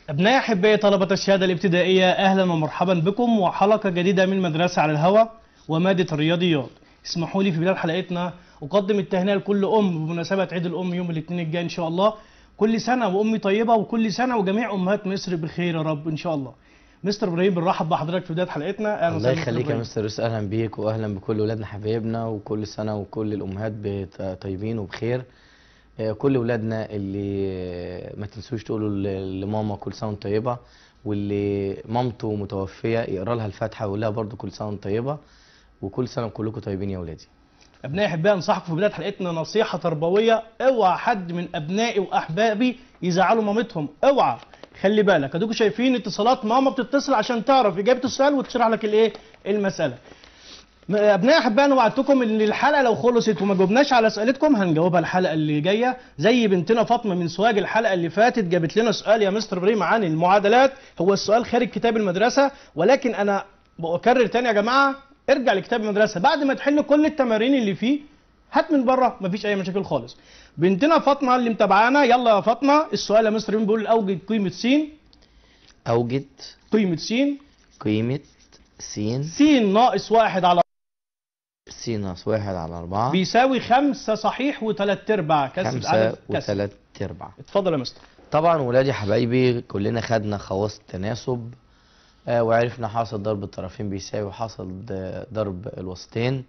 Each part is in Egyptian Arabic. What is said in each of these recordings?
أبناء أحبائي طلبة الشهادة الابتدائية أهلا ومرحبا بكم وحلقة جديدة من مدرسة على الهواء ومادة الرياضيات اسمحوا لي في بداية حلقتنا أقدم التهنئة لكل أم بمناسبة عيد الأم يوم الاثنين الجاي إن شاء الله كل سنة وأمي طيبة وكل سنة وجميع أمهات مصر بخير يا رب إن شاء الله مستر إبراهيم بنرحب بحضرتك في بداية حلقتنا أهلا الله وسهلا يخليك يا إبراهيم. مستر يوسف اهلا بيك واهلا بكل ولادنا حبايبنا وكل سنه وكل الامهات بت- طيبين وبخير آه، كل ولادنا اللي آه، ما تنسوش تقولوا ل- لماما كل سنه وانت طيبه واللي مامته متوفيه يقرا لها الفاتحه ويقول لها برضو كل سنه وانت طيبه وكل سنه وكلكم طيبين يا ولادي أبنائي أحبائي أنصحكم في بداية حلقتنا نصيحة تربوية اوعى حد من أبنائي وأحبابي يزعلوا مامتهم اوعى خلي بالك ادوكوا شايفين اتصالات ماما بتتصل عشان تعرف إجابة السؤال وتشرح لك الإيه المسألة م- أبنائي أحبائي أنا وعدتكم إن الحلقة لو خلصت وما جاوبناش على أسئلتكم هنجاوبها الحلقة اللي جاية زي بنتنا فاطمة من سواج الحلقة اللي فاتت جابت لنا سؤال يا مستر إبراهيم عن المعادلات هو السؤال خارج كتاب المدرسة ولكن أنا بكرر تاني يا جماعة ارجع لكتاب المدرسة بعد ما تحل كل التمارين اللي فيه هات من بره مفيش اي مشاكل خالص بنتنا فاطمه اللي متابعانا يلا يا فاطمه السؤال يا مستر إبراهيم بيقول اوجد قيمه س اوجد قيمه س قيمه س س ناقص واحد على س ناقص واحد على أربعة بيساوي خمسة صحيح وثلاث ارباع كسر خمسة عدد كسر وثلاث أرباع اتفضل يا مستر طبعا ولادي حبايبي كلنا خدنا خواص التناسب آه وعرفنا حاصل ضرب الطرفين بيساوي حاصل د- ضرب الوسطين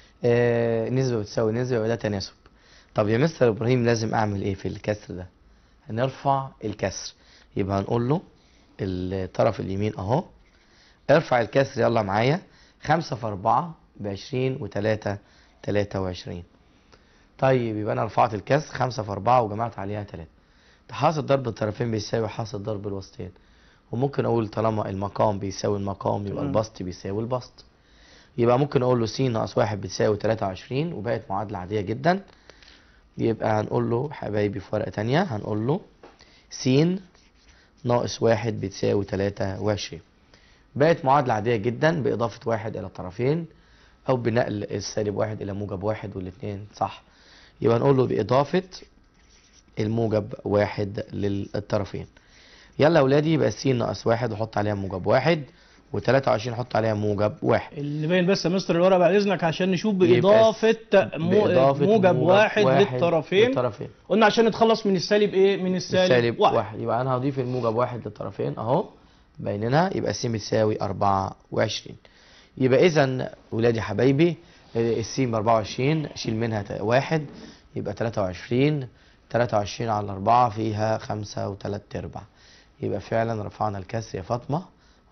آه نسبة بتساوي نسبة يبقى ده تناسب طب يا مستر ابراهيم لازم اعمل ايه في الكسر ده هنرفع الكسر يبقى هنقول له الطرف اليمين اهو ارفع الكسر يلا معايا خمسة في أربعة بعشرين وتلاتة تلاتة وعشرين طيب يبقى أنا رفعت الكسر خمسة في أربعة وجمعت عليها تلاتة حاصل ضرب الطرفين بيساوي حاصل ضرب الوسطين وممكن اقول طالما المقام بيساوي المقام يبقى تمام. البسط بيساوي البسط يبقى ممكن اقول له س ناقص واحد بتساوي 23 وبقت معادلة عادية جدا يبقى هنقول له حبايبي في ورقة تانية هنقول له س ناقص واحد بتساوي 23 بقت معادلة عادية جدا بإضافة واحد إلى الطرفين أو بنقل السالب واحد إلى موجب واحد والاتنين صح يبقى نقول له بإضافة الموجب واحد للطرفين يلا يا ولادي يبقى س ناقص واحد وحط عليها موجب واحد و23 حط عليها موجب واحد اللي باين بس يا مستر الورقه بعد اذنك عشان نشوف يبقى باضافه مو- بإضافة موجب واحد للطرفين للطرفين قلنا عشان نتخلص من السالب ايه من السالب, السالب واحد. واحد يبقى انا هضيف الموجب واحد للطرفين اهو بيننا يبقى س بتساوي 24 يبقى اذا ولادي حبايبي الس ب 24 اشيل منها ت- واحد يبقى 23 23 على 4 فيها 5 و3 ارباع يبقى فعلا رفعنا الكسر يا فاطمه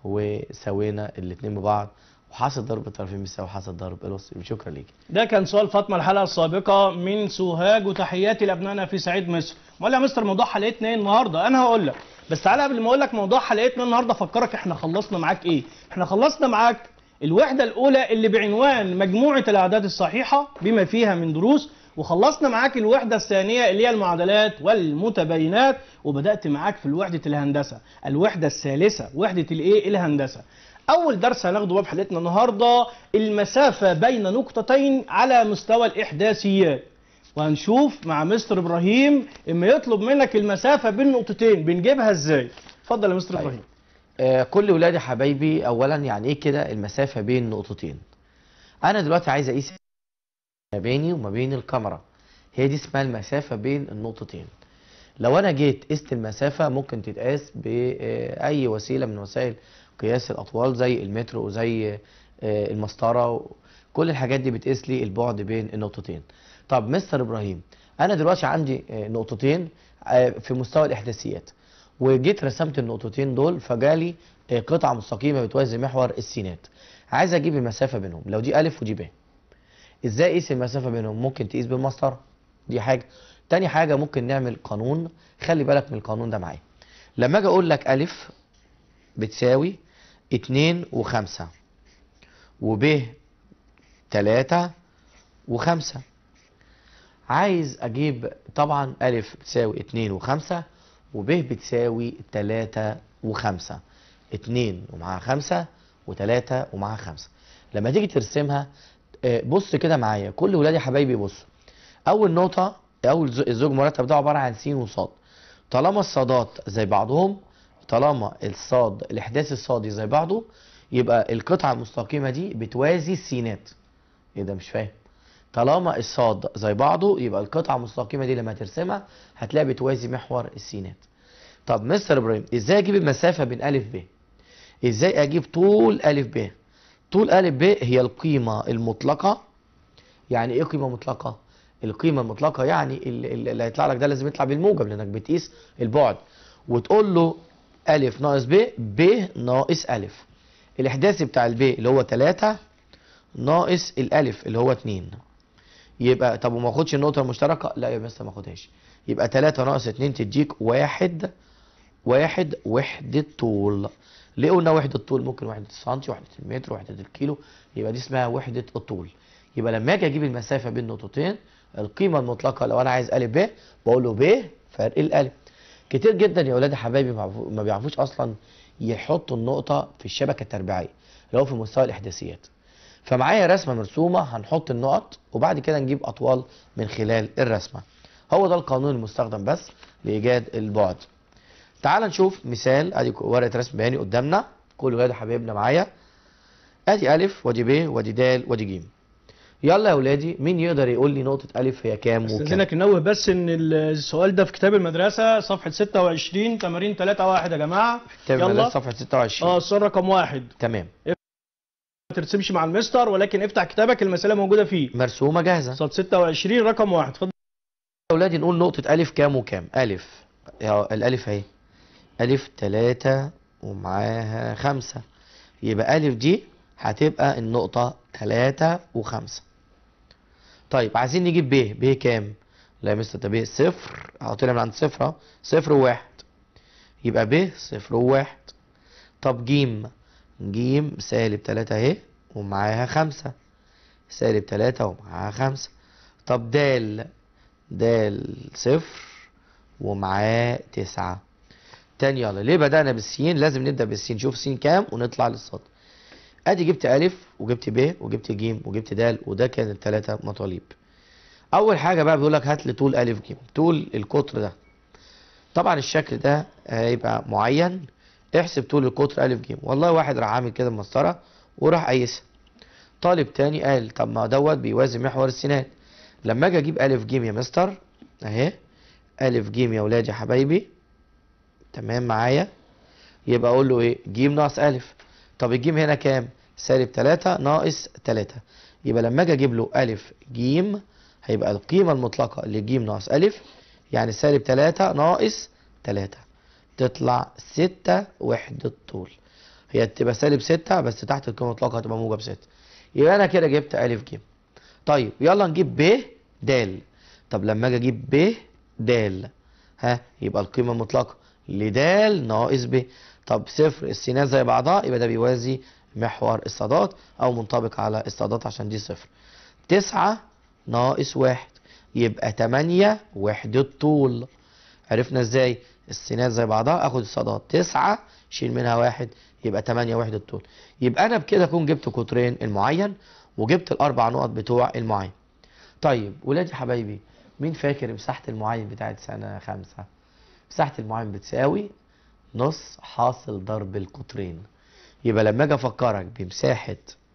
وسوينا الاثنين ببعض وحاصل ضرب الطرفين بيساوي حاصل ضرب الوسط شكرا ليك ده كان سؤال فاطمه الحلقه السابقه من سوهاج وتحياتي لابنائنا في سعيد مصر امال يا مستر موضوع حلقتنا ايه النهارده انا هقول لك بس تعالى قبل ما اقول لك موضوع حلقتنا النهارده افكرك احنا خلصنا معاك ايه احنا خلصنا معاك الوحده الاولى اللي بعنوان مجموعه الاعداد الصحيحه بما فيها من دروس وخلصنا معاك الوحده الثانيه اللي هي المعادلات والمتباينات وبدات معاك في الوحده الهندسه الوحده الثالثه وحده الايه الهندسه أول درس هناخده بقى في حلقتنا النهارده المسافة بين نقطتين على مستوى الإحداثيات. وهنشوف مع مستر إبراهيم إما يطلب منك المسافة بين نقطتين بنجيبها إزاي؟ اتفضل يا مستر طيب. إبراهيم. آه، كل ولادي حبايبي اولا يعني ايه كده المسافه بين نقطتين انا دلوقتي عايز اقيس ما بيني وما بين الكاميرا هي دي اسمها المسافه بين النقطتين لو انا جيت قست المسافه ممكن تتقاس باي وسيله من وسائل قياس الاطوال زي المتر وزي آه، المسطره كل الحاجات دي بتقيس لي البعد بين النقطتين طب مستر ابراهيم انا دلوقتي عندي آه، نقطتين آه، في مستوى الاحداثيات وجيت رسمت النقطتين دول فجالي آه، قطعه مستقيمه بتوازي محور السينات عايز اجيب المسافه بينهم لو دي الف ودي ب ازاي اقيس المسافه بينهم ممكن تقيس بالمسطره دي حاجه تاني حاجه ممكن نعمل قانون خلي بالك من القانون ده معايا لما اجي اقول لك الف بتساوي اتنين وخمسة وب تلاتة وخمسة عايز اجيب طبعا الف بتساوي اتنين وخمسة وب بتساوي تلاتة وخمسة اتنين ومعاها خمسة وتلاتة ومعاها خمسة لما تيجي ترسمها آه، بص كده معايا كل ولادي حبايبي بصوا اول نقطة اول ز- الزوج مرتب ده عبارة عن س وصاد طالما الصادات زي بعضهم طالما الصاد الاحداث الصادي زي بعضه يبقى القطعه المستقيمه دي بتوازي السينات ايه ده مش فاهم طالما الصاد زي بعضه يبقى القطعه المستقيمه دي لما ترسمها هتلاقي بتوازي محور السينات طب مستر ابراهيم ازاي اجيب المسافه بين الف ب ازاي اجيب طول الف ب طول الف ب هي القيمه المطلقه يعني ايه قيمه مطلقه القيمه المطلقه يعني ال- اللي هيطلع لك ده لازم يطلع بالموجب لانك بتقيس البعد وتقول له الف ناقص ب ب ناقص الف الاحداثي بتاع الب اللي هو 3 ناقص الالف اللي هو 2 يبقى طب وما اخدش النقطه المشتركه لا يا مستر ما اخدهاش يبقى 3 ناقص 2 تديك واحد واحد وحدة طول ليه قلنا وحدة طول ممكن وحدة السنتي وحدة المتر وحدة الكيلو يبقى دي اسمها وحدة الطول يبقى لما اجي اجيب المسافة بين نقطتين القيمة المطلقة لو انا عايز الف ب بقول له ب فرق الالف كتير جدا يا ولاد حبايبي ما بيعرفو- ما بيعرفوش اصلا يحطوا النقطة في الشبكة التربيعية اللي هو في مستوى الاحداثيات فمعايا رسمة مرسومة هنحط النقط وبعد كده نجيب اطوال من خلال الرسمة هو ده القانون المستخدم بس لإيجاد البعد تعال نشوف مثال ادي ورقه رسم بياني قدامنا كل ولاد حبايبنا معايا ادي الف وادي ب وادي د وادي ج يلا يا ولادي مين يقدر يقول لي نقطه الف هي كام وكام استاذنك ننوه بس ان السؤال ده في كتاب المدرسه صفحه 26 تمارين 3 1 يا جماعه كتاب يلا. المدرسة صفحه 26 اه السؤال رقم واحد تمام ما ترسمش مع المستر ولكن افتح كتابك المساله موجوده فيه مرسومه جاهزه صفحه 26 رقم واحد اتفضل يا ولادي نقول نقطه الف كام وكام الف يا الالف اهي الف 3 ومعاها 5 يبقى الف دي هتبقى النقطه 3 و5 طيب عايزين نجيب ب ب كام لا يا مستر ده ب صفر هحط لها من عند صفر اهو صفر وواحد يبقى ب صفر وواحد طب جيم جيم سالب تلاتة اهي ومعاها خمسة سالب تلاتة ومعاها خمسة طب دال دال صفر ومعاه تسعة تاني يلا ليه بدأنا بالسين لازم نبدأ بالسين نشوف سين كام ونطلع للصاد ادي جبت الف وجبت ب وجبت ج وجبت د وده كان الثلاثه مطالب اول حاجه بقى بيقول لك هات لي طول الف ج طول القطر ده طبعا الشكل ده هيبقى معين احسب طول القطر الف ج والله واحد راح عامل كده مسطره وراح قايسها طالب تاني قال طب ما دوت بيوازي محور السينات لما اجي اجيب الف ج يا مستر اهي الف ج يا ولاد يا حبايبي تمام معايا يبقى اقول له ايه ج ناقص الف طب الجيم هنا كام سالب 3 ناقص 3 يبقى لما اجي اجيب له الف ج هيبقى القيمه المطلقه لج ناقص الف يعني سالب 3 ناقص 3 تطلع 6 وحده طول هي تبقى سالب 6 بس تحت القيمه المطلقه هتبقى موجب 6 يبقى انا كده جبت الف ج طيب يلا نجيب ب د طب لما اجي اجيب ب د ها يبقى القيمه المطلقه لد ناقص ب طب صفر السينات زي بعضها يبقى ده بيوازي محور الصادات او منطبق على الصادات عشان دي صفر تسعة ناقص واحد يبقى تمانية وحدة طول عرفنا ازاي السينات زي بعضها اخد الصادات تسعة شيل منها واحد يبقى تمانية وحدة طول يبقى انا بكده اكون جبت قطرين المعين وجبت الاربع نقط بتوع المعين طيب ولادي حبايبي مين فاكر مساحة المعين بتاعت سنة خمسة مساحة المعين بتساوي نص حاصل ضرب القطرين يبقى لما اجي افكرك بمساحة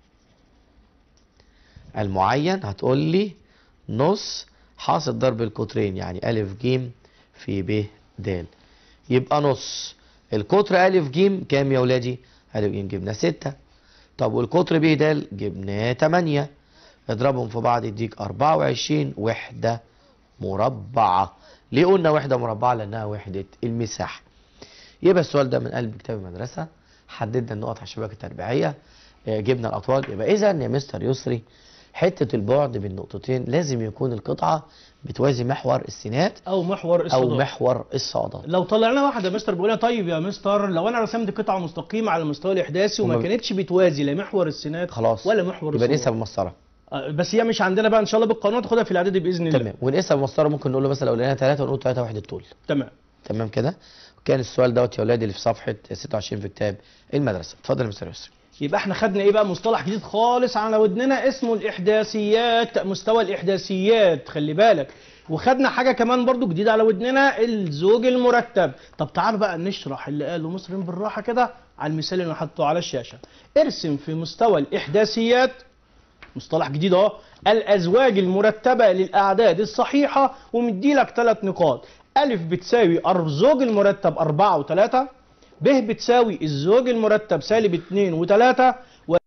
المعين هتقول لي نص حاصل ضرب القطرين يعني ألف جيم في ب د يبقى نص القطر ألف جيم كام يا ولادي؟ ألف جيم جبنا ستة طب والقطر ب د جبناه تمانية اضربهم في بعض يديك أربعة وعشرين وحدة مربعة ليه قلنا وحدة مربعة؟ لأنها وحدة المساحة يبقى السؤال ده من قلب كتاب المدرسة حددنا النقط على الشبكة التربيعية آه، جبنا الأطوال يبقى إذا يا مستر يسري حتة البعد بين نقطتين لازم يكون القطعة بتوازي محور السينات او محور أو الصادات محور الصادات لو طلعنا واحد يا مستر بيقول لها طيب يا مستر لو انا رسمت قطعه مستقيمه على المستوى الاحداثي وما وما- كانتش بتوازي لا محور السينات خلاص ولا محور يبقى نقيسها الصادات بمسطرة آه، بس هي مش عندنا بقى ان شاء الله بالقانون تاخدها في الاعدادي باذن الله تمام ونقيسها بمسطرة ممكن نقول له مثلا لو لقينا ثلاثة ونقول ثلاثة وحدة طول تمام تمام كده كان السؤال دوت يا ولادي اللي في صفحة 26 في كتاب المدرسة اتفضل يا مستر يسري يبقى احنا خدنا ايه بقى مصطلح جديد خالص على ودننا اسمه الاحداثيات مستوى الاحداثيات خلي بالك وخدنا حاجه كمان برضو جديده على ودننا الزوج المرتب طب تعالوا بقى نشرح اللي قاله مصرين بالراحه كده على المثال اللي حطه على الشاشه ارسم في مستوى الاحداثيات مصطلح جديد اهو الازواج المرتبه للاعداد الصحيحه ومديلك ثلاث نقاط الف بتساوي الزوج المرتب 4 و3 ب بتساوي الزوج المرتب سالب 2 و3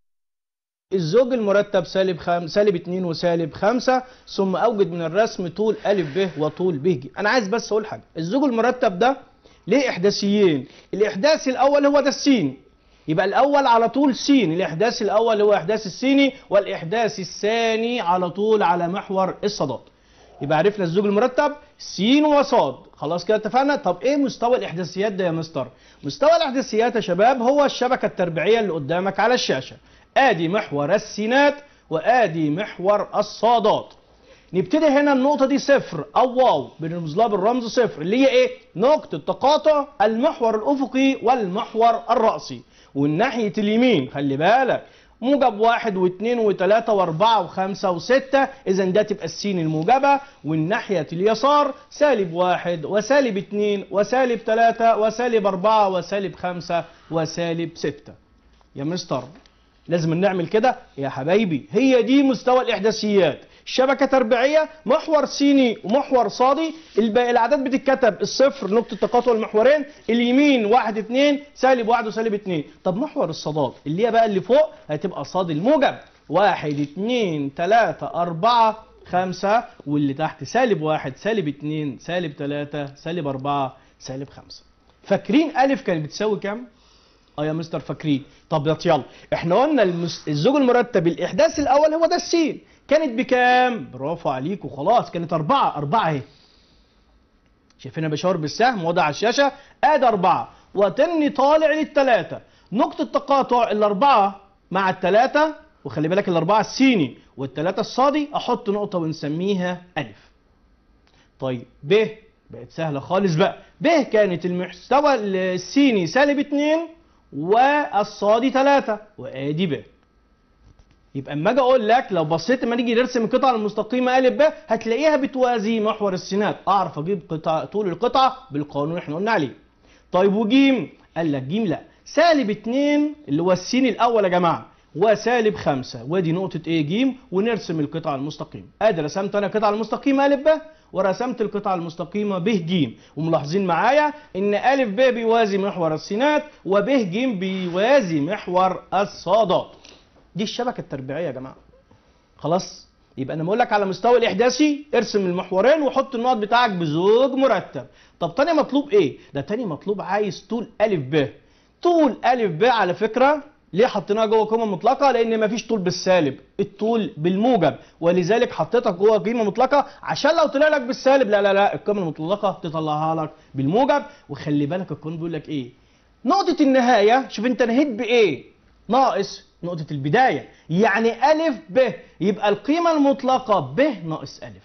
الزوج المرتب سالب خم... سالب 2 وسالب 5 ثم اوجد من الرسم طول ا ب وطول ب ج انا عايز بس اقول حاجه الزوج المرتب ده ليه احداثيين الاحداث الاول هو ده السين يبقى الاول على طول س الاحداث الاول هو احداث السيني والاحداث الثاني على طول على محور الصادات يبقى عرفنا الزوج المرتب س وصاد خلاص كده اتفقنا طب ايه مستوى الاحداثيات ده يا مستر مستوى الاحداثيات يا شباب هو الشبكه التربيعيه اللي قدامك على الشاشه ادي محور السينات وادي محور الصادات نبتدي هنا النقطة دي صفر أو واو بنرمز لها بالرمز صفر اللي هي إيه؟ نقطة تقاطع المحور الأفقي والمحور الرأسي والناحية اليمين خلي بالك موجب واحد واثنين وثلاثة واربعة وخمسة وستة إذا ده تبقى السين الموجبة والناحية اليسار سالب واحد وسالب اثنين وسالب ثلاثة وسالب أربعة وسالب خمسة وسالب ستة يا مستر لازم نعمل كده يا حبايبي هي دي مستوى الإحداثيات شبكة تربيعية محور سيني ومحور صادي الب- الأعداد بتتكتب الصفر نقطة تقاطع المحورين اليمين واحد اتنين سالب واحد وسالب اتنين طب محور الصادات اللي هي بقى اللي فوق هتبقى صاد الموجب واحد اتنين تلاتة أربعة خمسة واللي تحت سالب واحد سالب اتنين سالب تلاتة سالب أربعة سالب خمسة فاكرين ألف كانت بتساوي كام؟ اه يا مستر فاكرين طب يا يلا احنا قلنا المس... الزوج المرتب الاحداث الاول هو ده السين كانت بكام برافو عليك وخلاص كانت أربعة أربعة اهي شايفينها بشاور بالسهم وضع على الشاشة ادي أربعة وتني طالع للتلاتة نقطة تقاطع الأربعة مع التلاتة وخلي بالك الأربعة السيني والتلاتة الصادي أحط نقطة ونسميها ألف طيب ب بقت سهلة خالص بقى ب كانت المستوى السيني سالب 2 والصادي 3 وادي ب يبقى اما اجي اقول لك لو بصيت اما نيجي نرسم القطعه المستقيمه ا ب هتلاقيها بتوازي محور السينات اعرف اجيب قطع طول القطعه بالقانون اللي احنا قلنا عليه طيب وجيم قال لك جيم لا سالب 2 اللي هو السين الاول يا جماعه وسالب 5 وادي نقطه ايه جيم ونرسم القطعه المستقيمه ادي رسمت انا القطعه المستقيمه ا ب ورسمت القطعه المستقيمه ب ج وملاحظين معايا ان ا ب بيوازي محور السينات وب ج بيوازي محور الصادات دي الشبكه التربيعيه يا جماعه خلاص يبقى انا بقول لك على مستوى الاحداثي ارسم المحورين وحط النقط بتاعك بزوج مرتب طب تاني مطلوب ايه ده تاني مطلوب عايز طول ا ب طول ا ب على فكره ليه حطيناها جوه قيمه مطلقه لان مفيش طول بالسالب الطول بالموجب ولذلك حطيتك جوه قيمه مطلقه عشان لو طلع لك بالسالب لا لا لا القيمه المطلقه تطلعها لك بالموجب وخلي بالك القانون بيقول لك ايه نقطه النهايه شوف انت نهيت بايه ناقص نقطة البداية يعني ألف ب يبقى القيمة المطلقة ب ناقص ألف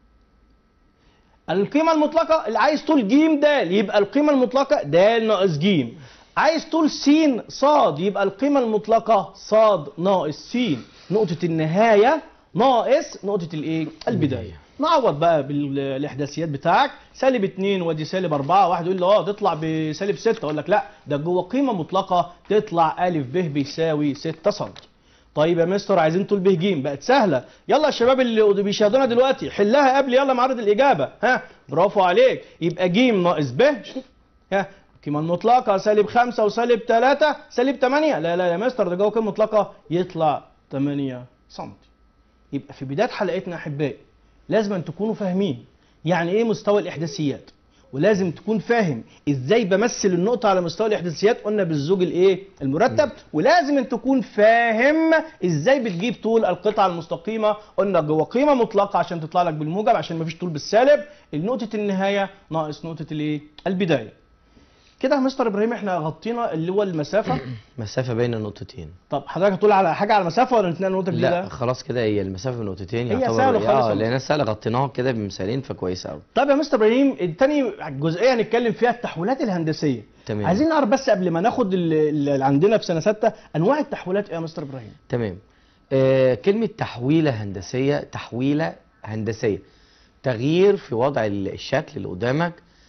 القيمة المطلقة اللي عايز طول ج د يبقى القيمة المطلقة د ناقص ج عايز طول س صاد يبقى القيمة المطلقة صاد ناقص س نقطة النهاية ناقص نقطة الايه؟ البداية نعوض بقى بالاحداثيات بتاعك سالب 2 وادي سالب 4 واحد يقول لي اه تطلع بسالب 6 اقول لك لا ده جوه قيمه مطلقه تطلع ا ب بيساوي 6 سم طيب يا مستر عايزين طول ب ج بقت سهله يلا الشباب اللي بيشاهدونا دلوقتي حلها قبل يلا معرض الاجابه ها برافو عليك يبقى ج ناقص ب شوف ها القيمه المطلقه سالب 5 وسالب 3 سالب 8 لا لا يا مستر ده جوه قيمه مطلقه يطلع 8 سم يبقى في بدايه حلقتنا احبائي لازم أن تكونوا فاهمين يعني ايه مستوى الاحداثيات ولازم تكون فاهم ازاي بمثل النقطه على مستوى الاحداثيات قلنا بالزوج الايه المرتب ولازم ان تكون فاهم ازاي بتجيب طول القطعه المستقيمه قلنا جوه قيمه مطلقه عشان تطلع لك بالموجب عشان مفيش طول بالسالب نقطه النهايه ناقص نقطه الايه البدايه كده يا مستر ابراهيم احنا غطينا اللي هو المسافه مسافة بين النقطتين طب حضرتك هتقول على حاجه على المسافه ولا نتنقل نقطه لا جديده خلاص كده هي المسافة بين النقطتين هي يعتبر سهلة خالص اه والله. لان سهلة غطيناها كده بمثالين فكويسة قوي طب يا مستر ابراهيم التاني جزئيه هنتكلم فيها التحويلات الهندسيه تمام عايزين نعرف بس قبل ما ناخد اللي اللي عندنا في سنه سته انواع التحويلات ايه يا مستر ابراهيم تمام آه كلمة تحويلة هندسية تحويلة هندسية تغيير في وضع ال- الشكل اللي قدامك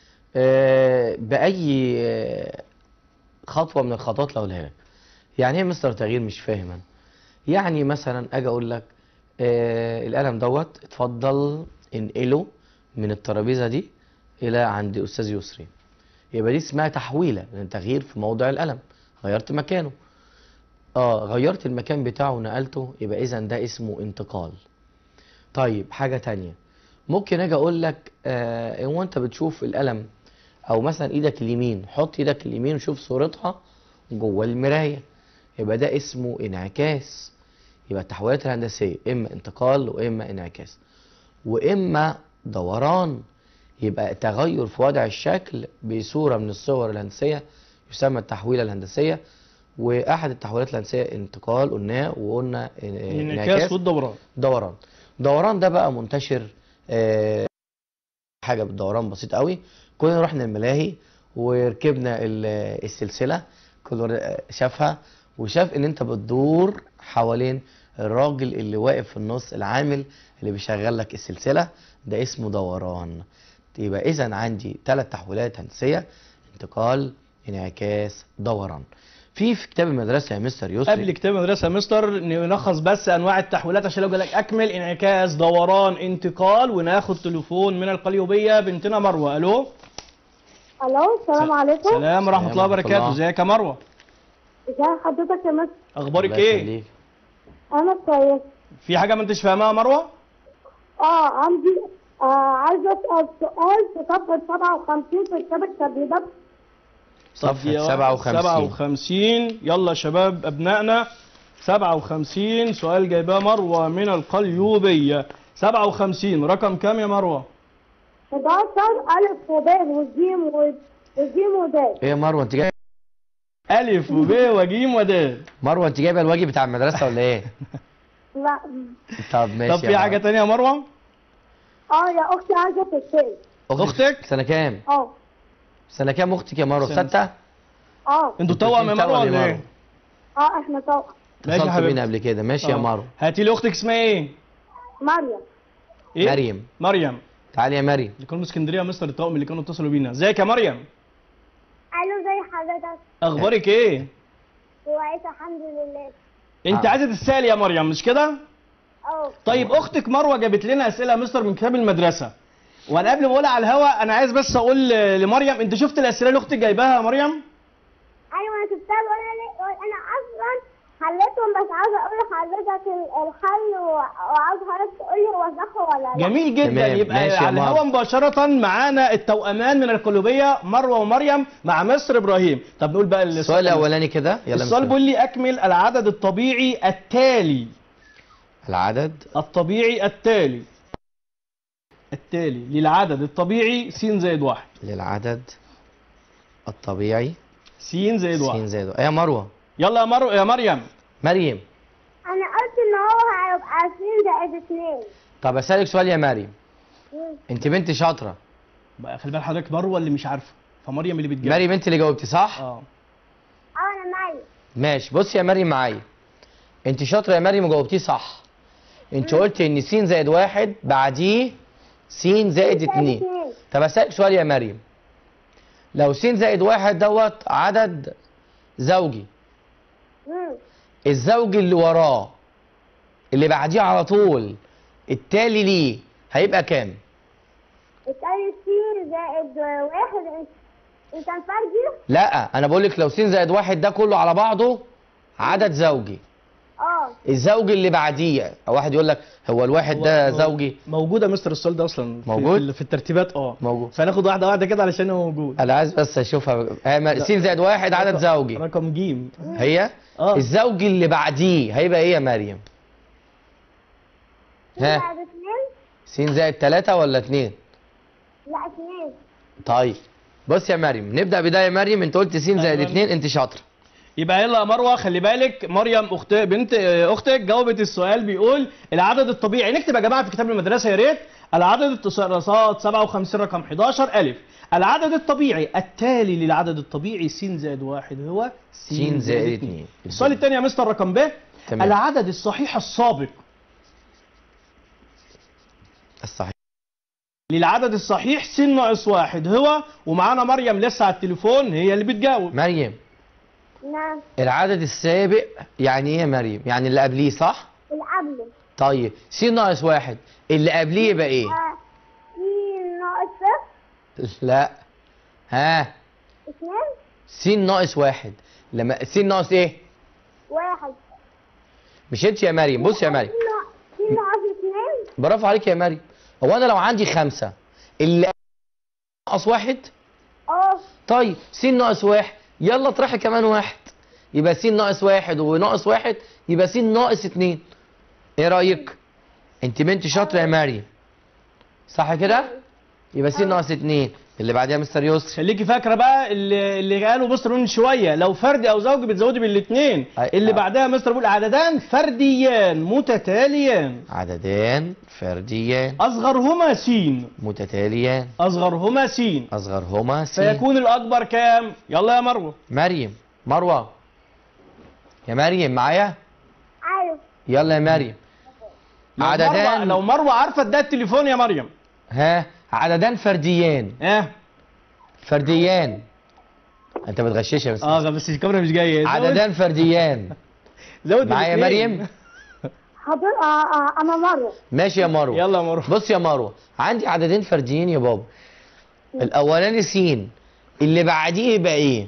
آه، باي آه، خطوه من الخطوات اللي هقولها لك يعني ايه مستر تغيير مش فاهم انا يعني مثلا اجي اقول لك آه القلم دوت اتفضل انقله من الترابيزه دي الى عند استاذ يسري يبقى دي اسمها تحويله لان تغيير في موضع القلم غيرت مكانه اه غيرت المكان بتاعه ونقلته يبقى اذا ده اسمه انتقال طيب حاجه تانية ممكن اجي اقول لك آه هو انت بتشوف القلم او مثلا ايدك اليمين حط ايدك اليمين وشوف صورتها جوه المرايه يبقى ده اسمه انعكاس يبقى التحولات الهندسيه اما انتقال واما انعكاس واما دوران يبقى تغير في وضع الشكل بصوره من الصور الهندسيه يسمى التحويله الهندسيه واحد التحولات الهندسيه انتقال قلناه وقلنا الانعكاس والدوران دوران دوران ده بقى منتشر آه، حاجه بالدوران بسيط قوي كلنا رحنا الملاهي وركبنا ال- السلسله كل واحد شافها وشاف ان انت بتدور حوالين الراجل اللي واقف في النص العامل اللي بيشغل لك السلسله ده اسمه دوران يبقى اذا عندي ثلاث تحويلات هندسيه انتقال انعكاس دوران في في كتاب المدرسه يا مستر يسري قبل كتاب المدرسه يا مستر نلخص بس انواع التحويلات عشان لو جالك اكمل انعكاس دوران انتقال وناخد تليفون من القليوبيه بنتنا مروه الو الو السلام عليكم سلام ورحمه الله ورحمة وبركاته الله. ازيك يا مروه ازي حضرتك يا مستر اخبارك الله ايه يخليك. انا كويس في حاجه ما انتش فاهمها يا مروه اه عندي آه عايزه اسال سؤال في صفحه 57 في كتاب التدريبات صفحة يا 57. 57 يلا يا شباب ابنائنا 57 سؤال جايباه مروه من القليوبيه 57 رقم كام يا مروه 11 الف وب وجيم و- وجيم ودال ايه يا مروه انت جاي الف وب وجيم ودال مروه انت جايبه الواجب بتاع المدرسه ولا ايه لا طب ماشي طب في يا حاجه مروة. تانية يا مروه اه يا اختي عايزه تتسال أختك؟ سنه كام اه سنه كام اختك يا مروه في سنة. سته اه انتوا توأم يا اتنين مروه توأم يا ولا مروة. ايه اه احنا توأم ماشي يا اتصلت بينا حبيبي قبل كده ماشي يا آه. مروه هاتي لي اختك اسمها ايه مريم ايه مريم مريم تعالي يا مريم اللي كانوا من اسكندريه يا مستر التوأم اللي كانوا اتصلوا بينا ازيك يا مريم الو زي حضرتك اخبارك ايه كويسه الحمد لله انت آه. عايزه تسالي يا مريم مش كده اه طيب اختك مروه جابت لنا اسئله يا مستر من كتاب المدرسه وانا قبل ما اقولها على الهوا انا عايز بس اقول ل- لمريم انت شفت الاسئله اللي اختك جايباها يا مريم ايوه انا شفتها بقول انا انا اصلا حليتهم بس عاوزه اقول لحضرتك ال- الحل و- وعاوز حضرتك تقول لي هو صح ولا لا جميل جدا تمام، يبقى ماشي يا على الهوا مروة. مباشره معانا التوأمان من القلوبيه مروه ومريم مع مصر ابراهيم طب نقول بقى السؤال الاولاني كده يلا السؤال مستر. بيقول لي اكمل العدد الطبيعي التالي العدد الطبيعي التالي التالي للعدد الطبيعي س زائد واحد للعدد الطبيعي س زائد س واحد زائد واحد. ايه يا مروه يلا يا مر يا مريم مريم انا قلت ان هو هيبقى 20 زائد 2 طب اسالك سؤال يا مريم انت بنت شاطره بقى خلي بال حضرتك مروه اللي مش عارفه فمريم اللي بتجاوب مريم انت اللي جاوبتي صح اه اه انا معي ماشي بصي يا مريم معايا انت شاطره يا مريم وجاوبتيه صح انت قلت ان س زائد واحد بعديه س زائد اتنين اتنين. طب اسالك سؤال يا مريم لو س زائد واحد دوت عدد زوجي مم. الزوج اللي وراه اللي بعديه على طول التالي ليه هيبقى كام التاني س زائد واحد انت انت مفرجي لا انا بقول لك لو س زائد واحد ده كله على بعضه عدد زوجي اه الزوج اللي بعديه واحد يقول لك هو الواحد ده هو- زوجي موجوده مستر السؤال ده اصلا في- موجود؟ في, في الترتيبات اه موجود فهناخد واحده واحده كده علشان هو موجود انا عايز بس اشوفها هي م- س زائد واحد عدد زوجي رقم جيم هي اه الزوج اللي بعديه هيبقى ايه يا مريم س ها زائد اتنين س زائد ثلاثة ولا اتنين لا اتنين طيب بص يا مريم نبدأ بداية مريم انت قلت س زائد أيوة. اتنين انت شاطرة يبقى يلا يا مروه خلي بالك مريم اخت بنت آه، اختك جاوبت السؤال بيقول العدد الطبيعي نكتب يا جماعه في كتاب المدرسه يا ريت العدد التصرصات 57 رقم 11 الف العدد الطبيعي التالي للعدد الطبيعي س زائد واحد هو س زائد اتنين السؤال الثاني يا مستر رقم ب تمام. العدد الصحيح السابق الصحيح للعدد الصحيح س ناقص واحد هو ومعانا مريم لسه على التليفون هي اللي بتجاوب مريم نعم العدد السابق يعني ايه يا مريم يعني اللي قبليه صح القبل طيب س ناقص واحد اللي قبليه يبقى ايه آه، في ناقص صفر لا ها اثنين س ناقص واحد لما س ناقص ايه واحد مش انت يا مريم بص يا مريم في نا- في ناقص اثنين برافو عليك يا مريم هو انا لو عندي خمسة اللي ناقص واحد اه طيب س ناقص واحد يلا اطرحي كمان واحد يبقى س ناقص واحد وناقص واحد يبقى س ناقص اتنين ايه رأيك انت بنت شاطرة يا مريم صح كده يبقى س ناقص اتنين اللي بعديها مستر يسري خليكي فاكره بقى اللي, اللي قاله مستر من شويه لو فردي او زوجي بتزودي بالاثنين أي- اللي آه. بعدها مستر بيقول عددان فرديان متتاليان عددان فرديان اصغرهما س متتاليان اصغرهما س اصغرهما س فيكون الاكبر كام يلا يا مروه مريم مروة يا مريم معايا ايوه يلا يا مريم لو مروة عددان لو مروه عارفه اديها التليفون يا مريم ها عددان فرديان اه فرديان انت بتغششها بس اه بس الكاميرا مش جايه زود- عددان فرديان زود معايا يا بالاتنين. مريم حاضر آه آه انا مره ماشي يا مروه يلا يا مروه بص يا مروه عندي عددين فرديين يا بابا الاولاني س اللي بعديه يبقى ايه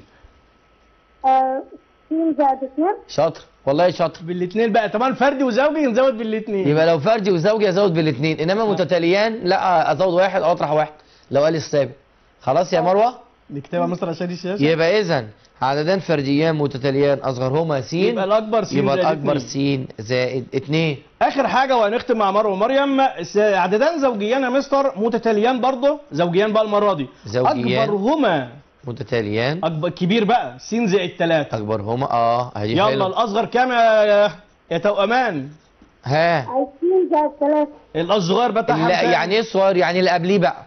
آه، اثنين زائد اثنين شاطر والله شاطر بالاثنين بقى طبعا فردي وزوجي نزود بالاثنين يبقى لو فردي وزوجي ازود بالاثنين انما متتاليان لا ازود واحد او اطرح واحد لو قال السابق خلاص يا مروه نكتبها مثلا عشان الشاشه يبقى اذا عددان فرديان متتاليان اصغرهما س يبقى الاكبر س يبقى زائد الاكبر اتنين. س زائد 2 اخر حاجه وهنختم مع مروه ومريم س- عددان زوجيان يا مستر متتاليان برضه زوجيان بقى المره دي زوجيان. اكبرهما متتاليان اكبر كبير بقى س زائد 3 اكبرهما اه اهي يلا حلوه الاصغر كام يا يا توأمان ها عشرين زائد ثلاثة الاصغر بقى اللي يعني ايه الصغير يعني اللي قبليه بقى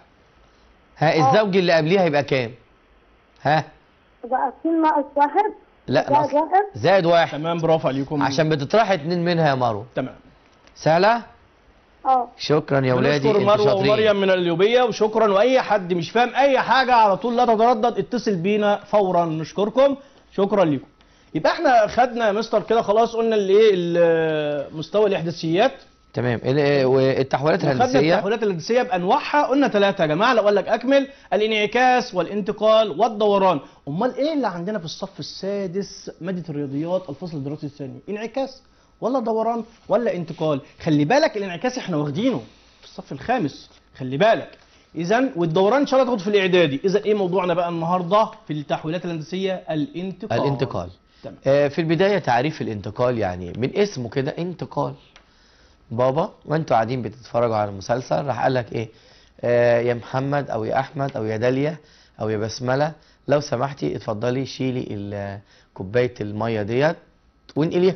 ها الزوج اللي قبليه هيبقى كام ها يبقى اثنين ناقص واحد لا زائد ناقص واحد زائد واحد تمام برافو عليكم عشان بتطرح اتنين منها يا مارو تمام سهله اه شكرا يا ولادي بنشكر انتوا مروه شاطرين ومريم من اليوبيه وشكرا واي حد مش فاهم اي حاجه على طول لا تتردد اتصل بينا فورا نشكركم شكرا لكم يبقى احنا خدنا يا مستر كده خلاص قلنا اللي ايه ال- مستوى الاحداثيات تمام ال- والتحويلات خدنا الهندسيه التحويلات الهندسيه بانواعها قلنا ثلاثه يا جماعه لو قال لك اكمل الانعكاس والانتقال والدوران امال ايه اللي عندنا في الصف السادس ماده الرياضيات الفصل الدراسي الثاني انعكاس ولا دوران ولا انتقال خلي بالك الانعكاس احنا واخدينه في الصف الخامس خلي بالك اذا والدوران ان شاء الله تاخد في الاعدادي اذا ايه موضوعنا بقى النهارده في التحويلات الهندسيه الانتقال الانتقال تمام آه، في البدايه تعريف الانتقال يعني من اسمه كده انتقال بابا وانتوا قاعدين بتتفرجوا على المسلسل راح قال لك ايه آه يا محمد او يا احمد او يا داليا او يا بسمله لو سمحتي اتفضلي شيلي ال- كوبايه الميه ديت وانقليها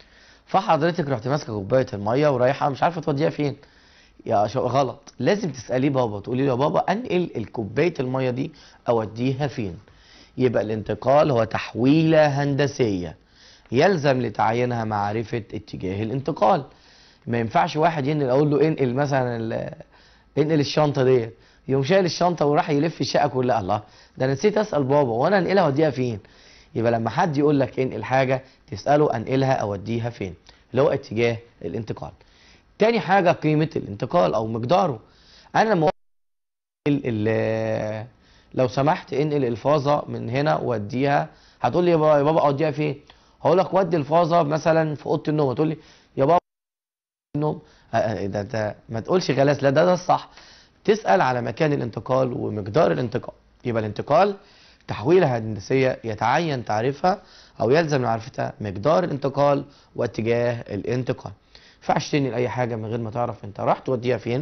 فحضرتك رحت ماسكه كوبايه الميه ورايحه مش عارفه توديها فين يا شو غلط لازم تساليه بابا تقولي له يا بابا انقل الكوبايه الميه دي اوديها فين يبقى الانتقال هو تحويله هندسيه يلزم لتعيينها معرفه اتجاه الانتقال ما ينفعش واحد ينقل اقول له انقل مثلا ال- انقل الشنطه ديت يقوم شايل الشنطه وراح يلف الشقه كلها الله ده انا نسيت اسال بابا وانا انقلها اوديها فين يبقى لما حد يقول لك انقل حاجه تساله انقلها اوديها فين اللي هو اتجاه الانتقال تاني حاجه قيمه الانتقال او مقداره انا لما ال- ال- لو سمحت انقل الفازه من هنا واديها هتقول لي يا بابا يا بابا اوديها فين هقول لك ودي الفازه مثلا في اوضه النوم هتقول لي يا بابا النوم آه، آه، ده ده ما تقولش غلاس لا ده ده الصح تسال على مكان الانتقال ومقدار الانتقال يبقى الانتقال تحويلة هندسية يتعين تعريفها أو يلزم معرفتها مقدار الانتقال واتجاه الانتقال ينفعش تنقل أي حاجة من غير ما تعرف أنت راح توديها فين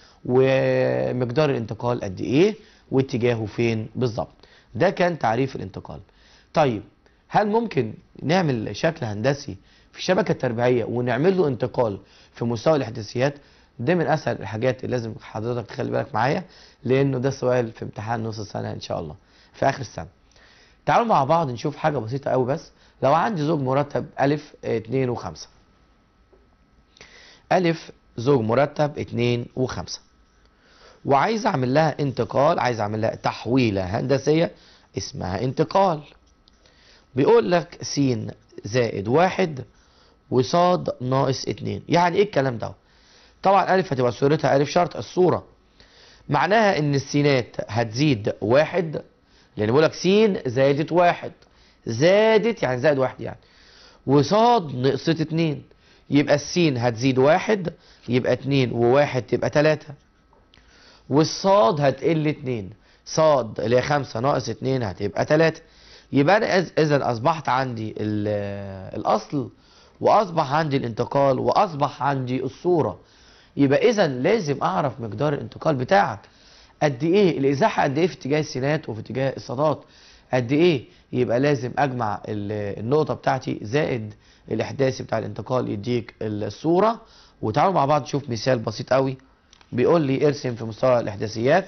ومقدار الانتقال قد إيه واتجاهه فين بالظبط ده كان تعريف الانتقال طيب هل ممكن نعمل شكل هندسي في الشبكة التربيعية ونعمل له انتقال في مستوى الاحداثيات ده من اسهل الحاجات اللي لازم حضرتك تخلي بالك معايا لانه ده سؤال في امتحان نص السنه ان شاء الله في اخر السنه تعالوا مع بعض نشوف حاجه بسيطه قوي بس لو عندي زوج مرتب الف اتنين وخمسة الف زوج مرتب اتنين وخمسة وعايز اعمل لها انتقال عايز اعمل لها تحويله هندسيه اسمها انتقال بيقول لك س زائد واحد وصاد ناقص اتنين يعني ايه الكلام ده طبعا الف هتبقى صورتها الف شرط الصوره معناها ان السينات هتزيد واحد لان بيقول لك س زادت واحد زادت يعني زائد واحد يعني وصاد نقصت اتنين يبقى السين هتزيد واحد يبقى اتنين وواحد تبقى تلاتة والصاد هتقل اتنين صاد اللي هي خمسة ناقص اتنين هتبقى تلاتة يبقى انا اذا اصبحت عندي ال- الاصل واصبح عندي الانتقال واصبح عندي الصورة يبقى اذا لازم اعرف مقدار الانتقال بتاعك قد ايه الازاحه قد ايه في اتجاه السينات وفي اتجاه الصادات قد ايه يبقى لازم اجمع ال- النقطه بتاعتي زائد الاحداثي بتاع الانتقال يديك الصوره وتعالوا مع بعض نشوف مثال بسيط قوي بيقول لي ارسم في مستوى الاحداثيات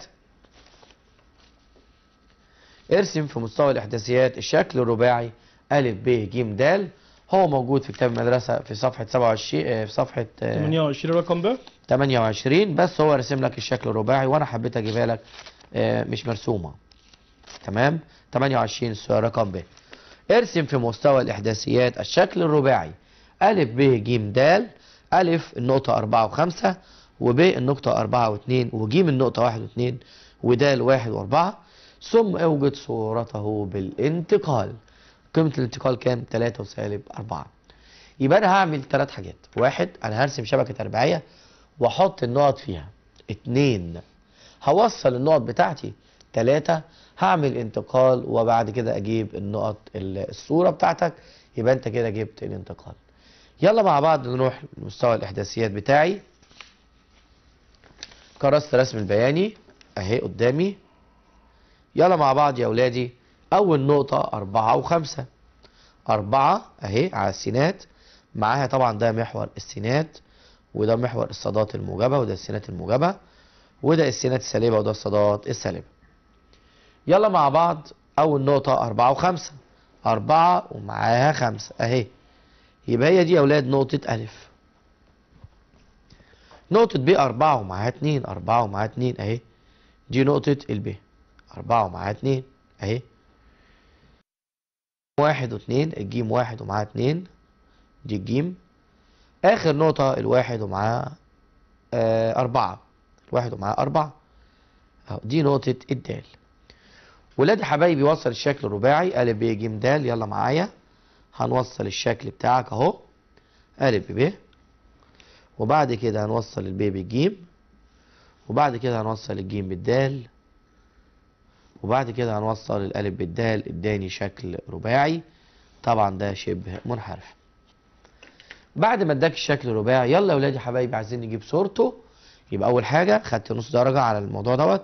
ارسم في مستوى الاحداثيات الشكل الرباعي ا ب ج د هو موجود في كتاب المدرسه في صفحه 27 آه، في صفحه آه، 28 رقم ب 28 بس هو رسم لك الشكل الرباعي وانا حبيت اجيبها لك آه، مش مرسومه تمام 28 السؤال رقم ب ارسم في مستوى الاحداثيات الشكل الرباعي ا ب ج د ا النقطه 4 و5 وب النقطه 4 و2 وج النقطه 1 و2 ود 1 و4 ثم اوجد صورته بالانتقال قيمه الانتقال كام 3 وسالب 4 يبقى انا هعمل ثلاث حاجات واحد انا هرسم شبكه ارباعيه واحط النقط فيها اتنين هوصل النقط بتاعتي تلاتة هعمل انتقال وبعد كده اجيب النقط ال- الصورة بتاعتك يبقى انت كده جبت الانتقال يلا مع بعض نروح لمستوى الاحداثيات بتاعي كرست رسم البياني اهي قدامي يلا مع بعض يا اولادي اول نقطة اربعة وخمسة أربعة أهي على السينات معاها طبعا ده محور السينات وده محور الصادات الموجبة وده السينات الموجبة وده السينات السالبة وده الصادات السالبة يلا مع بعض أول نقطة أربعة وخمسة أربعة ومعاها خمسة أهي يبقى هي دي يا أولاد نقطة ألف نقطة ب أربعة ومعاها اتنين أربعة ومعاها اتنين أهي دي نقطة الب أربعة ومعاها اتنين أهي واحد واتنين الجيم واحد ومعاه اتنين دي الجيم اخر نقطة الواحد ومعاه آه اربعة الواحد ومعاه اربعة اهو دي نقطة الدال ولادي حبايبي وصل الشكل الرباعي ا ب ج د يلا معايا هنوصل الشكل بتاعك اهو ا ب ب وبعد كده هنوصل الب بالجيم وبعد كده هنوصل الجيم بالدال وبعد كده هنوصل الالف بالدال اداني شكل رباعي طبعا ده شبه منحرف بعد ما اداك الشكل الرباعي يلا يا ولادي حبايبي عايزين نجيب صورته يبقى اول حاجه خدت نص درجه على الموضوع دوت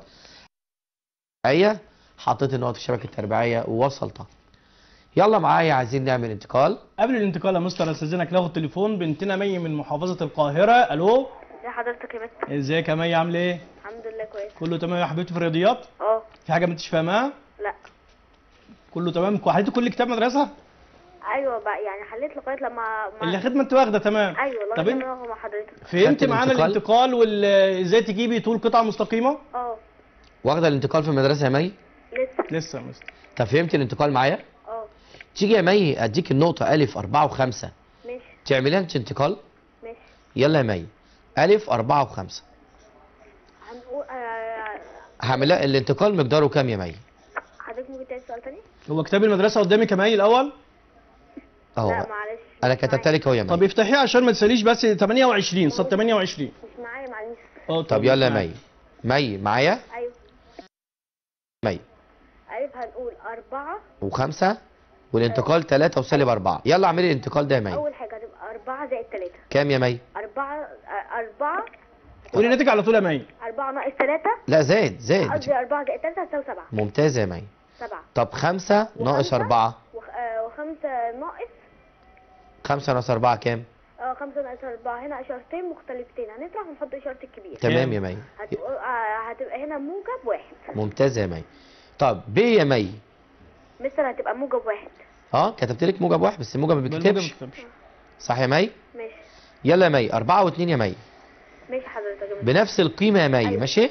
هي حطيت النقط في الشبكه التربيعيه ووصلتها يلا معايا عايزين نعمل انتقال قبل الانتقال يا مستر استاذنك ناخد تليفون بنتنا مي من محافظه القاهره الو ازي حضرتك يا مستر ازيك يا مي عامله ايه الحمد لله كويس كله تمام يا حبيبتي في الرياضيات اه في حاجه ما انتش فاهماها لا كله تمام حليت كل كتاب مدرسه ايوه بقى يعني حليت لغايه لما ما... اللي خدمه انت واخده تمام ايوه طب لغايه انت لما مع حضرتك فهمت خدت معانا الانتقال؟ الانتقال وازاي تجيبي طول قطعه مستقيمه اه واخده الانتقال في المدرسه يا مي لسه لسه يا مستر طب فهمت الانتقال معايا اه تيجي يا مي اديك النقطه الف أربعة وخمسة ماشي تعمليها انت انتقال ماشي يلا يا مي الف أربعة وخمسة هنقول آه... هعملها الانتقال مقداره كام يا مي حضرتك ممكن تعيد سؤال تاني؟ هو كتاب المدرسه قدامك يا مي الاول اهو لا معلش انا مش كتبت معايا. لك اهو يا مي طب افتحيه عشان ما تساليش بس 28 صد 28 مش معايا مع الميس اه طب يلا يا مي مي معايا ايوه مي ألف هنقول أربعة وخمسة والانتقال تلاتة وسالب أربعة يلا اعملي الانتقال ده يا مي أول حاجة هتبقى أربعة زائد تلاتة كام يا مي أربعة آه، أربعة قولي ناتج على طول يا مي أربعة ناقص تلاتة لا زائد زائد قصدي أربعة زائد تلاتة هتساوي سبعة ممتاز يا مي سبعة طب خمسة ناقص وخمسة؟ أربعة وخ... آه وخمسة ناقص خمسة ناقص أربعة كام اه خمسة ناقص أربعة هنا إشارتين مختلفتين هنطرح ونحط إشارة الكبير تمام يا مي هتبقى, آه هتبقى هنا موجب واحد ممتاز يا مي طب ب يا مي مستر هتبقى موجب واحد اه كتبت لك موجب واحد بس الموجب ما بالموجب بيتكتبش ما بتكتبش. صح يا مي ماشي يلا يا مي أربعة واتنين يا مي ماشي حضرتك بنفس القيمة يا مي أيوة. ماشي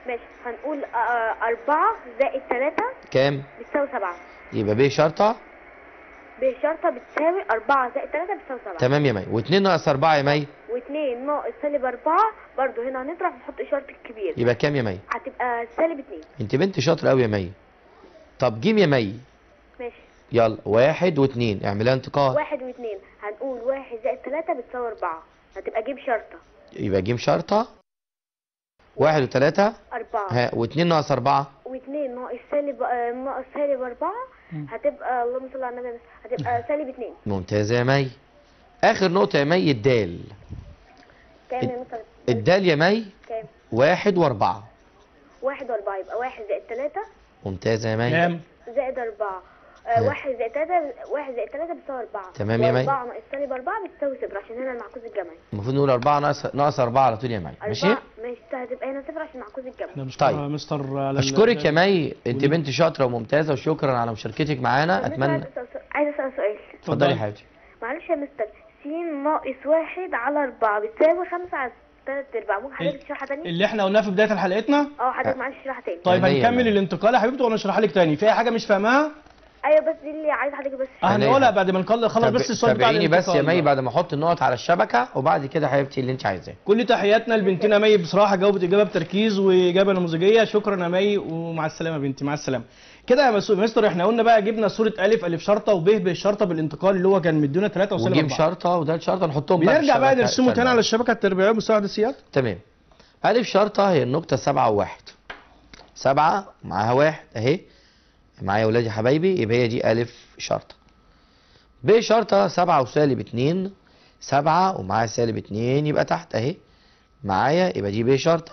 ماشي هنقول آه، أربعة زائد تلاتة كام بتساوي سبعة يبقى ب شرطه ب شرطة بتساوي أربعة زائد تلاتة بتساوي سبعة تمام يا مي و2 ناقص 4 يا مي واتنين ناقص سالب أربعة برضو هنا هنطرح ونحط إشارة الكبير يبقى كام يا مي هتبقى سالب اتنين انت بنت شاطره قوي يا مي طب جيم يا مي ماشي يلا واحد واثنين اعملها انتقال واحد واتنين هنقول واحد زائد تلاتة بتساوي أربعة هتبقى جيب شرطة يبقى جيم شرطه واحد وثلاثة أربعة ها واثنين ناقص أربعة واتنين ناقص سالب آه، ناقص سالب أربعة هتبقى اللهم صل على النبي بس هتبقى سالب اتنين ممتازة يا مي آخر نقطة يا مي الدال كام يا مستر الدال يا مي كام واحد وأربعة واحد وأربعة يبقى واحد زائد تلاتة ممتازة يا مي كام زائد أربعة آه ها. واحد زائد تلاتة واحد زائد تلاتة بتساوي أربعة تمام يا مي. وأربعة ناقص سالب أربعة بتساوي صفر عشان هنا المعكوس الجمعي المفروض نقول أربعة ناقص ناقص أربعة على طول يا مي ماشي أربعة ماشي هتبقى هنا صفر عشان المعكوس الجمعي احنا مش طيب. مستر على ال- أشكرك يا مي أنت ودي- بنت شاطرة وممتازة وشكرا على مشاركتك معانا مستر، أتمنى عايزة أسأل سؤال- عايزة أسأل سؤال اتفضلي يا حبيبتي معلش يا مستر س ناقص واحد على أربعة بتساوي خمسة على تلات أرباع ممكن حضرتك تشرحها تاني؟ اللي احنا قلناها في بدايه حلقتنا اه حضرتك معلش اشرحها تاني طيب عينيا هنكمل بقى. الانتقال يا حبيبتي وانا اشرح لك تاني في اي حاجه مش فاهماها ايوه بس دي اللي عايزة حضرتك بس عينيا. هنقولها بعد ما نخلص خلص تاب- بس السؤال بتاع تابعيني بس يا الانتقال مي ده. بعد ما احط النقط على الشبكة وبعد كده حبيبتي اللي انت عايزاه كل تحياتنا لبنتنا مي بصراحه جاوبت اجابه بتركيز واجابه نموذجيه شكرا يا مي ومع السلامه يا بنتي مع السلامه كده يا مس- مستر احنا قلنا بقى جبنا صوره الف الف شرطه وب ب شرطه بالانتقال اللي هو كان مدينا 3 وسالب وجيم 4 شرطة وده شرطة نحطهم بقى في بنرجع بقى الشبكة نرسمه تاني التانية. على الشبكه التربيعيه بمساعده السياد تمام ألف شرطة هي النقطة سبعة وواحد سبعة معاها واحد أهي معايا يا ولادي حبايبي يبقى هي دي ألف شرطة ب شرطة سبعة وسالب اتنين سبعة ومعاها سالب اتنين يبقى تحت أهي معايا يبقى دي ب شرطة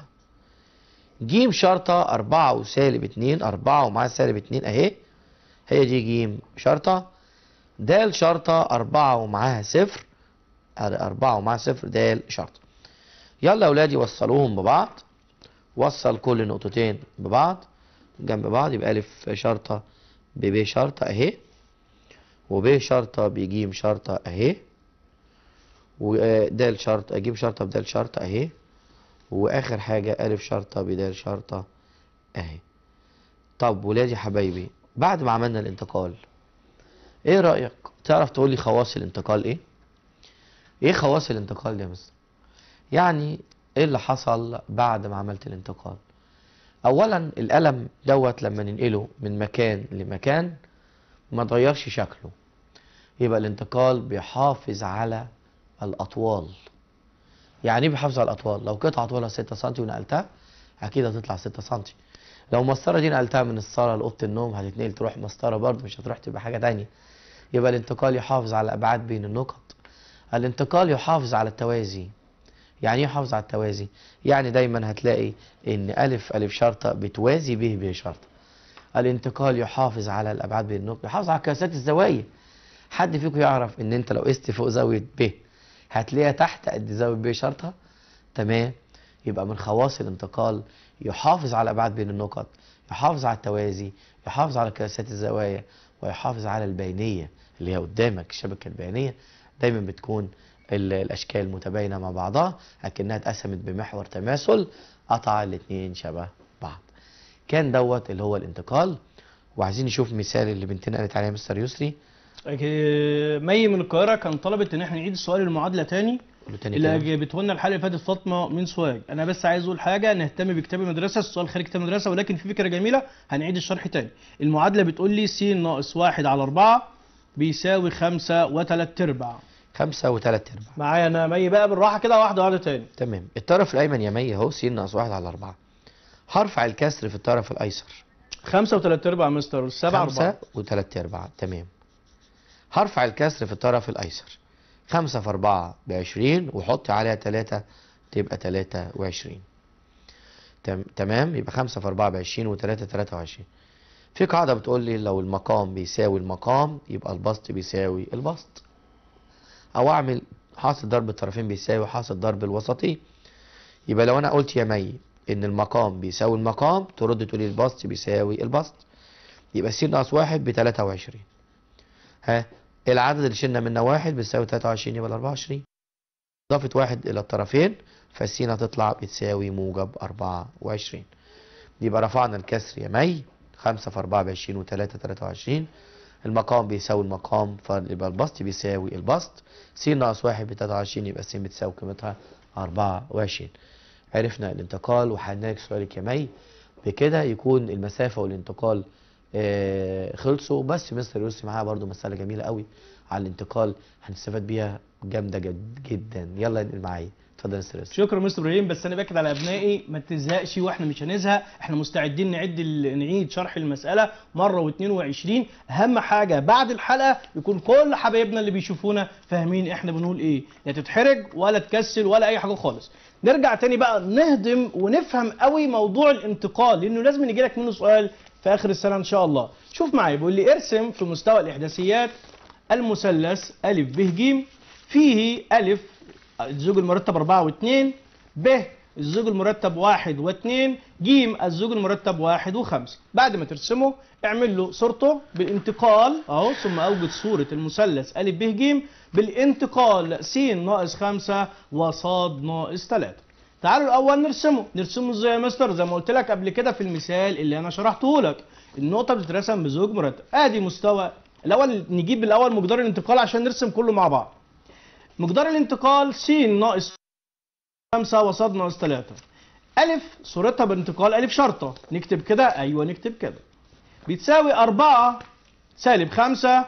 جيم شرطة أربعة وسالب اتنين أربعة ومعاها سالب اتنين أهي هي دي جيم شرطة دال شرطة أربعة ومعاها صفر أربعة ومعاها صفر دال شرطة يلا يا ولادي وصلوهم ببعض وصل كل نقطتين ببعض جنب بعض يبقى ألف شرطة بب شرطة أهي وب شرطة بجيم شرطة أهي ودال شرطة جيم شرطة بدال شرطة أهي وآخر حاجة ألف شرطة بدال شرطة أهي طب ولادي حبايبي بعد ما عملنا الانتقال ايه رأيك تعرف تقول لي خواص الانتقال ايه ايه خواص الانتقال دي يا مستر يعني ايه اللي حصل بعد ما عملت الانتقال اولا القلم دوت لما ننقله من مكان لمكان ما تغيرش شكله يبقى الانتقال بيحافظ على الاطوال يعني ايه بيحافظ على الاطوال لو قطعه طولها 6 سم ونقلتها اكيد هتطلع 6 سم لو المسطره دي نقلتها من الصاله لاوضه النوم هتتنقل تروح مسطره برضه مش هتروح تبقى حاجه تانية يبقى الانتقال يحافظ على الابعاد بين النقط الانتقال يحافظ على التوازي يعني ايه يحافظ على التوازي يعني دايما هتلاقي ان الف الف شرطه بتوازي ب ب شرطه الانتقال يحافظ على الابعاد بين النقط يحافظ على قياسات الزوايا حد فيكم يعرف ان انت لو قست فوق زاويه ب هتلاقيها تحت قد زاويه ب شرطه تمام يبقى من خواص الانتقال يحافظ على الابعاد بين النقط يحافظ على التوازي يحافظ على قياسات الزوايا ويحافظ على البينيه اللي هي قدامك الشبكه البينيه دايما بتكون ال- الاشكال متباينه مع بعضها لكنها اتقسمت بمحور تماثل قطع الاثنين شبه بعض كان دوت اللي هو الانتقال وعايزين نشوف مثال اللي بنتنا قالت عليه مستر يسري آه، مي من القاهره كان طلبت ان احنا نعيد السؤال المعادله تاني قول له تاني اللي كده اجابته لنا الحلقه اللي فاتت فاطمه من سوهاج انا بس عايز اقول حاجه نهتم بكتاب المدرسه السؤال خارج كتاب المدرسه ولكن في فكره جميله هنعيد الشرح تاني المعادله بتقول لي س ناقص واحد على أربعة بيساوي خمسة وتلات ارباع خمسة وثلاث ارباع معايا انا مي بقى بالراحه كده واحده واحده تاني تمام الطرف الايمن يا مي اهو س ناقص واحد على اربعة هرفع الكسر في الطرف الايسر خمسة وتلات ارباع يا مستر سبعة خمسة أربعة وثلاث ارباع تمام هرفع الكسر في الطرف الايسر خمسة في أربعة بعشرين وحط عليها تلاتة تبقى تلاتة وعشرين تم- تمام يبقى خمسة في أربعة بعشرين وتلاتة تلاتة وعشرين في قاعدة بتقول لي لو المقام بيساوي المقام يبقى البسط بيساوي البسط أو أعمل حاصل ضرب الطرفين بيساوي حاصل ضرب الوسطين يبقى لو أنا قلت يا مي إن المقام بيساوي المقام ترد تقولي البسط بيساوي البسط يبقى س ناقص واحد بتلاتة وعشرين ها العدد اللي شلنا منه واحد بتساوي 23 يبقى 24 إضافة واحد إلى الطرفين فالسين هتطلع بتساوي موجب 24 يبقى رفعنا الكسر يا مي 5 في 4 ب 20 و3 23 المقام بيساوي المقام فيبقى البسط بيساوي البسط س ناقص 1 ب 23 يبقى س بتساوي قيمتها 24 عرفنا الانتقال وحلنا لك سؤالك يا مي بكده يكون المسافة والانتقال آه، خلصوا بس مستر يوسف معاها برضو مسألة جميلة قوي على الانتقال هنستفاد بيها جامدة جد جدا يلا انقل معايا اتفضل يا مستر يوسف شكرا مستر ابراهيم بس انا باكد على ابنائي ما تزهقش واحنا مش هنزهق احنا مستعدين نعد ال- نعيد شرح المساله مره واثنين وعشرين اهم حاجه بعد الحلقه يكون كل حبايبنا اللي بيشوفونا فاهمين احنا بنقول ايه لا تتحرج ولا تكسل ولا اي حاجه خالص نرجع تاني بقى نهضم ونفهم قوي موضوع الانتقال لانه لازم يجي لك منه سؤال في اخر السنه ان شاء الله شوف معايا بيقول لي ارسم في مستوى الاحداثيات المثلث أ ب ج فيه أ الزوج المرتب 4 و2 ب الزوج المرتب 1 و2 ج الزوج المرتب 1 و5 بعد ما ترسمه اعمل له صورته بالانتقال اهو ثم اوجد صورة المثلث أ ب ج بالانتقال س ناقص 5 وص ناقص 3 تعالوا الاول نرسمه نرسمه ازاي يا مستر زي ما قلت لك قبل كده في المثال اللي انا شرحته لك النقطه بتترسم بزوج مرتب ادي مستوى الاول نجيب الاول مقدار الانتقال عشان نرسم كله مع بعض مقدار الانتقال س ناقص 5 وص ناقص 3 ألف صورتها بانتقال ألف شرطة نكتب كده أيوه نكتب كده بتساوي 4 سالب 5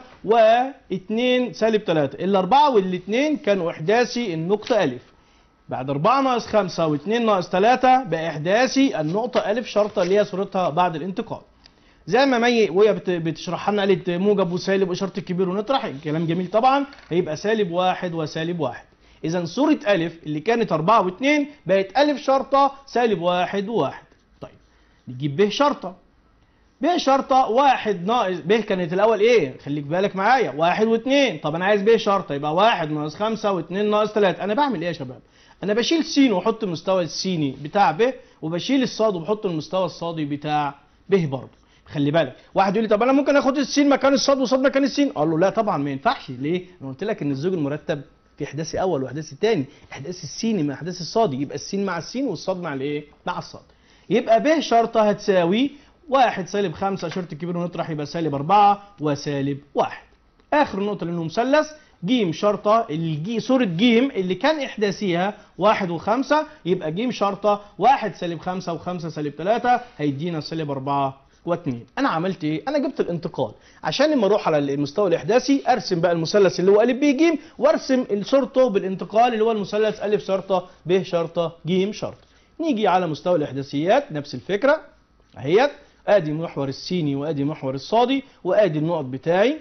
و2 سالب 3 الأربعة والاتنين كانوا إحداثي النقطة ألف بعد 4 ناقص 5 و2 ناقص 3 بقى إحداثي النقطة ألف شرطة اللي هي صورتها بعد الانتقال زي ما مي وهي بت- بتشرح لنا قالت موجب وسالب وإشارة الكبير ونطرح كلام جميل طبعا هيبقى سالب واحد وسالب واحد إذا صورة ألف اللي كانت 4 و2 بقت ألف شرطة سالب واحد وواحد طيب نجيب ب شرطة ب شرطة واحد ناقص ب كانت الأول إيه؟ خليك بالك معايا واحد واثنين طب أنا عايز ب شرطة يبقى واحد ناقص خمسة واثنين ناقص ثلاثة أنا بعمل إيه يا شباب؟ أنا بشيل س وأحط المستوى السيني بتاع ب وبشيل الصاد وبحط المستوى الصادي بتاع ب برضه خلي بالك واحد يقول لي طب انا ممكن اخد السين مكان الصاد والصاد مكان السين اقول له لا طبعا ما ينفعش ليه انا قلت لك ان الزوج المرتب في احداثي اول واحداثي تاني احداث السيني مع احداث الصادي يبقى السين مع السين والصاد مع الايه مع الصاد يبقى ب شرطه هتساوي واحد سالب خمسة شرط الكبير ونطرح يبقى سالب أربعة وسالب واحد آخر نقطة لأنه مثلث جيم شرطة الجي صورة جيم اللي كان إحداثيها واحد وخمسة يبقى جيم شرطة واحد سالب خمسة وخمسة سالب ثلاثة هيدينا سالب أربعة واثنين أنا عملت إيه؟ أنا جبت الانتقال عشان لما أروح على المستوى الإحداثي أرسم بقى المثلث اللي هو أ ب ج وأرسم صورته بالانتقال اللي هو المثلث أ شرطة ب شرطة ج شرطة نيجي على مستوى الإحداثيات نفس الفكرة اهيت ادي محور السيني وادي محور الصادي وادي النقط بتاعي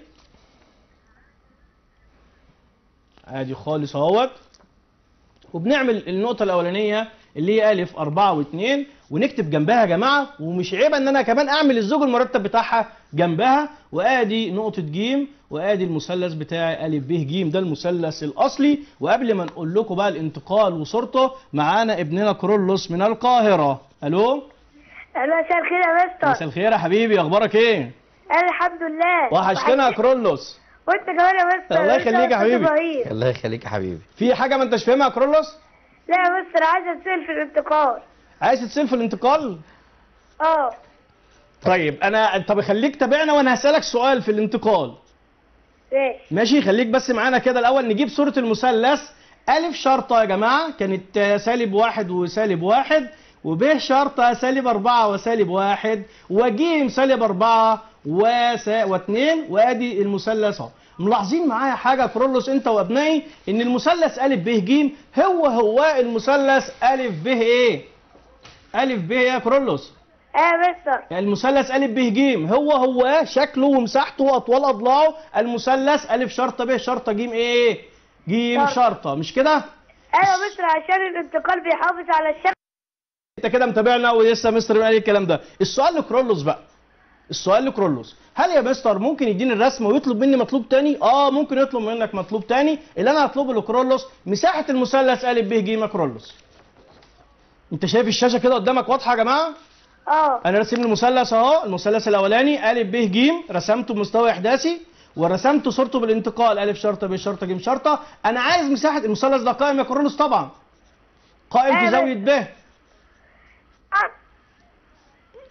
ادي خالص اهوت وبنعمل النقطة الأولانية اللي هي ألف أربعة واثنين ونكتب جنبها يا جماعة ومش عيب إن أنا كمان أعمل الزوج المرتب بتاعها جنبها وآدي نقطة جيم وآدي المثلث بتاعي ألف ب ج ده المثلث الأصلي وقبل ما نقول لكم بقى الانتقال وصورته معانا ابننا كرولوس من القاهرة ألو الو مساء الخير يا مساء مستر الخير يا حبيبي أخبارك إيه؟ انا الحمد لله وحشتنا يا كرولوس وانت كمان يا مستر الله يخليك يا حبيبي. إبراهيم. الله يخليك يا حبيبي في حاجة ما أنتش فاهمها يا كرولوس؟ لا يا مستر عايز اتسال في الانتقال عايز تسيل في الانتقال؟ اه طيب أنا طب خليك تابعنا وأنا هسألك سؤال في الانتقال ماشي ماشي خليك بس معانا كده الاول نجيب صورة المثلث الف شرطة يا جماعة كانت آه، سالب واحد وسالب واحد وب شرطة سالب أربعة وسالب واحد وجيم سالب أربعة وسا... واثنين وادي المثلث اهو ملاحظين معايا حاجة كرولوس انت وابنائي ان المثلث أ ب ج هو هو المثلث أ ب ايه؟ أ ب يا كرولوس اه يا مستر المثلث أ ب ج هو هو شكله ومساحته واطوال اضلاعه المثلث أ شرطه ب شرطه ج ايه؟ ج شرطة. شرطه مش كده؟ ايوه يا مستر عشان الانتقال بيحافظ على الشكل انت كده متابعنا ولسه مستر قال الكلام ده السؤال لكرولوس بقى السؤال لكرولوس هل يا مستر ممكن يديني الرسمه ويطلب مني مطلوب تاني اه ممكن يطلب منك مطلوب تاني اللي انا هطلبه لكرولوس مساحه المثلث ا ب ج يا كرولوس انت شايف الشاشه كده قدامك واضحه يا جماعه اه انا راسم المثلث اهو المثلث الاولاني ا ب ج رسمته بمستوى احداثي ورسمت صورته بالانتقال ا شرطه ب شرطه ج شرطه انا عايز مساحه المثلث ده قائم يا كرولوس طبعا قائم في أيوة. زاويه ب آه.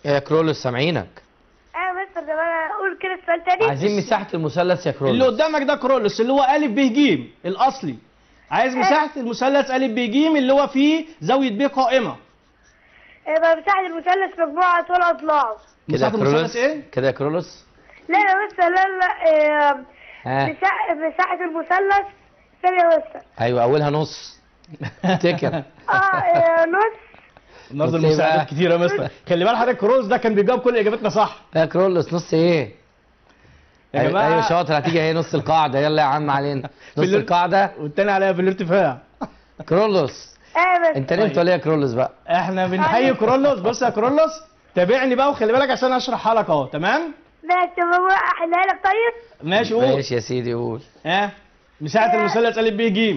يا كرولوس سامعينك ايوه يا مستر ده انا اقول كده السؤال تاني عايزين مساحه المثلث يا اللي كرولوس قدامك ده كرولوس اللي هو ا ب ج الاصلي عايز مساحه المثلث ا ب ج اللي هو فيه زاويه ب قائمه يبقى مساحة المثلث مجموعة طول أضلاعه كده مساحة يا كرولوس المثلث ايه؟ كده يا كرولوس لا يا مستر لا لا آه، ها مساحة مساحة المثلث ثانية يا مستر ايوه اولها نص افتكر اه آه، نص النهارده قلت إيه المساعدات بقى؟ كتير يا مستر خلي بالك حضرتك كرولوس ده كان بيجاوب كل اجابتنا صح يا كرولوس نص ايه يا أيوة- جماعة. ايوه شاطر هتيجي اهي نص القاعده يلا يا عم علينا نص بالله- القاعده والتاني عليها في الارتفاع كرولوس ايوه يا مستر انت نمت ولا إيه يا كرولوس بقى احنا بنحيي كرولوس بص يا كرولوس تابعني بقى وخلي بالك عشان اشرحها لك اهو تمام ماشي بابا احلها لك طيب ماشي قول ماشي يا سيدي قول ها مساحه المثلث ا ب ج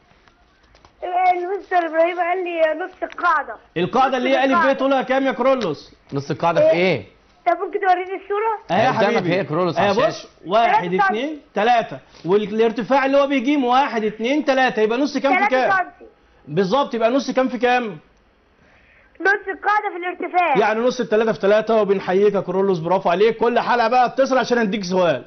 آه، المستر ابراهيم قال لي نص القاعدة القاعده اللي هي ا ب طولها كام يا كرولوس نص القاعده في ايه طب ممكن توريني الصورة؟ اهي يا قدامك حبيبي هي كرولوس اهي على بص الشاشة. واحد تلاتة اتنين تلاتة والارتفاع اللي هو بيجي واحد اتنين تلاتة يبقى نص كام في 3 كام؟ سم بالظبط يبقى نص كام في كام؟ نص القاعدة في الارتفاع يعني نص التلاتة في تلاتة وبنحييك يا كرولوس برافو عليك كل حلقة بقى اتصل عشان اديك سؤال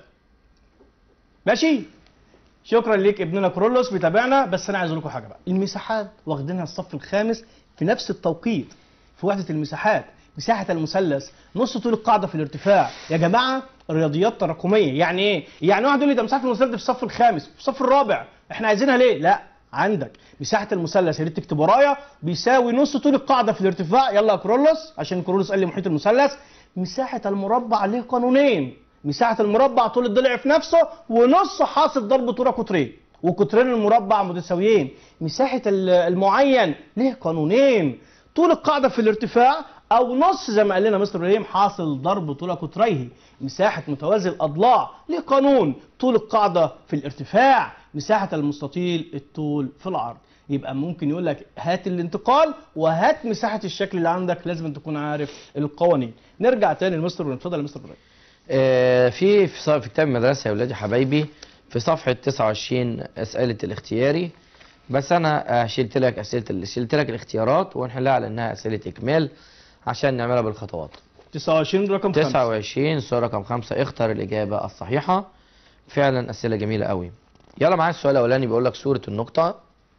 ماشي؟ شكرا ليك ابننا كرولوس بيتابعنا بس انا عايز اقول لكم حاجه بقى المساحات واخدينها الصف الخامس في نفس التوقيت في وحده المساحات مساحه المثلث نص طول القاعده في الارتفاع يا جماعه رياضيات تراكميه يعني ايه يعني واحد يقول لي ده مساحه المثلث في الصف الخامس في الصف الرابع احنا عايزينها ليه لا عندك مساحه المثلث يا ريت تكتب ورايا بيساوي نص طول القاعده في الارتفاع يلا يا كرولوس عشان كرولوس قال لي محيط المثلث مساحه المربع له قانونين مساحه المربع طول الضلع في نفسه ونص حاصل ضرب طول قطرين وقطرين المربع متساويين مساحه ال- المعين له قانونين طول القاعده في الارتفاع او نص زي ما قال لنا مستر ابراهيم حاصل ضرب طول قطريه مساحه متوازي الاضلاع له قانون طول القاعده في الارتفاع مساحه المستطيل الطول في العرض يبقى ممكن يقول لك هات الانتقال وهات مساحه الشكل اللي عندك لازم تكون عارف القوانين نرجع تاني لمستر ابراهيم اتفضل يا مستر ابراهيم آه، في في صف- في كتاب المدرسه يا ولادي حبايبي في صفحه 29 اسئله الاختياري بس انا آه، شلت لك اسئله ال- شلت لك الاختيارات ونحلها على انها اسئله اكمال عشان نعملها بالخطوات 29 رقم 5 29 سؤال رقم 5 اختر الاجابه الصحيحه فعلا اسئله جميله قوي يلا معايا السؤال الاولاني بيقول لك صوره النقطه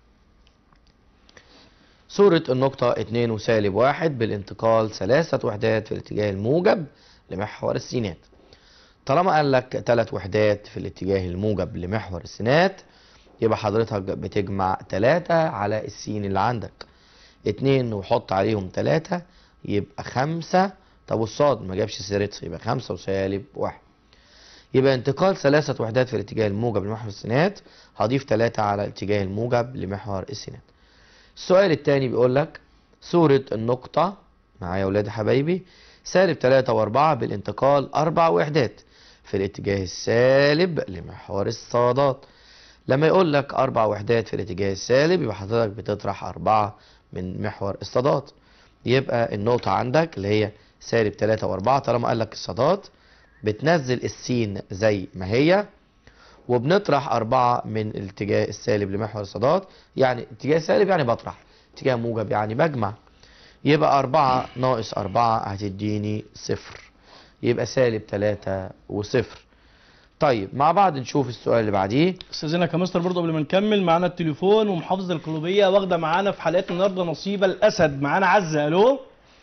صورة النقطة 2 وسالب واحد بالانتقال ثلاثة وحدات في الاتجاه الموجب لمحور السينات طالما قال لك ثلاث وحدات في الاتجاه الموجب لمحور السينات يبقى حضرتك بتجمع ثلاثة على السين اللي عندك اتنين وحط عليهم ثلاثة يبقى خمسة طب والصاد ما جابش سيرتها يبقى خمسة وسالب واحد يبقى انتقال ثلاثة وحدات في الاتجاه الموجب لمحور السينات هضيف ثلاثة على الاتجاه الموجب لمحور السينات السؤال الثاني بيقول لك صورة النقطة معايا يا ولاد حبايبي سالب 3 و4 بالانتقال أربع وحدات في الاتجاه السالب لمحور الصادات لما يقول لك أربع وحدات في الاتجاه السالب يبقى حضرتك بتطرح أربعة من محور الصادات يبقى النقطة عندك اللي هي سالب 3 و4 طالما قال لك الصادات بتنزل السين زي ما هي وبنطرح أربعة من الاتجاه السالب لمحور الصادات يعني اتجاه سالب يعني بطرح اتجاه موجب يعني بجمع يبقى أربعة ناقص أربعة هتديني صفر يبقى سالب تلاتة وصفر طيب مع بعض نشوف السؤال اللي بعديه استاذنك يا مستر برضه قبل ما نكمل معانا التليفون ومحافظه القلوبيه واخده معانا في حلقتنا النهارده نصيب الاسد معانا عزه الو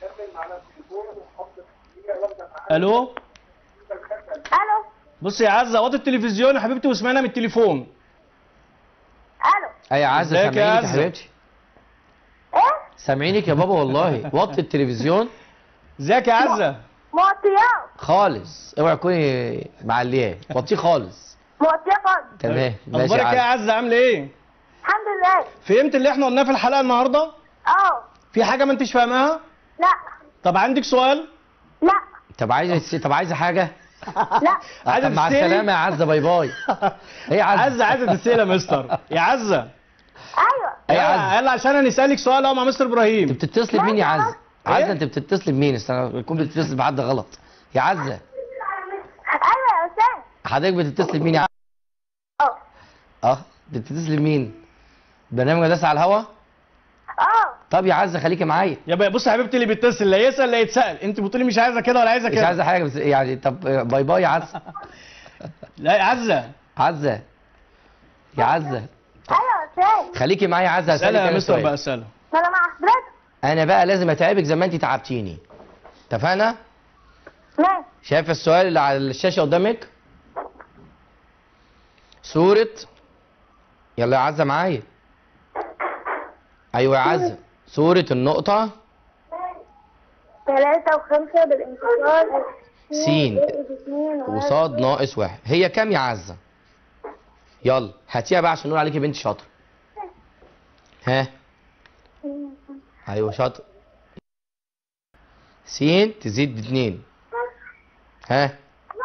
الو الو بص يا عزه وطي التلفزيون يا حبيبتي واسمعنا من التليفون الو أي يا عزة ازيك يا سامعينك يا عزة؟ حبيبتي ايه سامعينك يا بابا والله وطي التلفزيون ازيك يا عزه موطيات خالص اوعي تكوني معلياه وطيه خالص موطيات تمام ماشي اخبارك يا ايه يا عزة عزه عامله ايه الحمد لله فهمت اللي احنا قلناه في الحلقه النهارده اه في حاجه ما انتش فاهماها لا طب عندك سؤال لا طب عايزة طب عايزة حاجة لا عايزة طب مع تستلم؟ السلامة يا عزة باي باي ايه يا عزة عزه عايزه تسال يا مستر يا عزه ايوه ايه يا يلا عزة يلا عشان هنسالك سؤال اهو مع مستر انت ابراهيم بتتصل بمين يا عزة إيه؟ عزة انت بتتصل بمين استنى بتكون بتتصل بحد غلط يا عزة ايوه يا استاذ حضرتك بتتصل بمين يا عزة اه اه بتتصل بمين برنامج مدرسة على الهوا اه طب يا عزه خليكي معايا يا بقى بص يا حبيبتي اللي بيتصل لا يسال لا يتسال انت بتقولي مش عايزه كده ولا عايزه مش كده عايزه حاجه بس يعني طب باي باي يا عزه لا يا عزه عزه يا عزه ايوه يا استاذ خليكي معايا يا عزه هسألك اسالها يا أنا مستر سؤال. بقى اسالها ما انا مع حضرتك انا بقى لازم اتعبك زي ما انت تعبتيني اتفقنا ماشي شايف السؤال اللي على الشاشه قدامك صورة يلا يا عزة معايا ايوه يا عزة صورة النقطة ثلاثة وخمسة بالانتصار سين اثنين وصاد ناقص واحد هي كام يا عزة يلا هاتيها بقى عشان نقول عليكي بنت شاطرة ها ايوه شاطر سين تزيد اتنين ها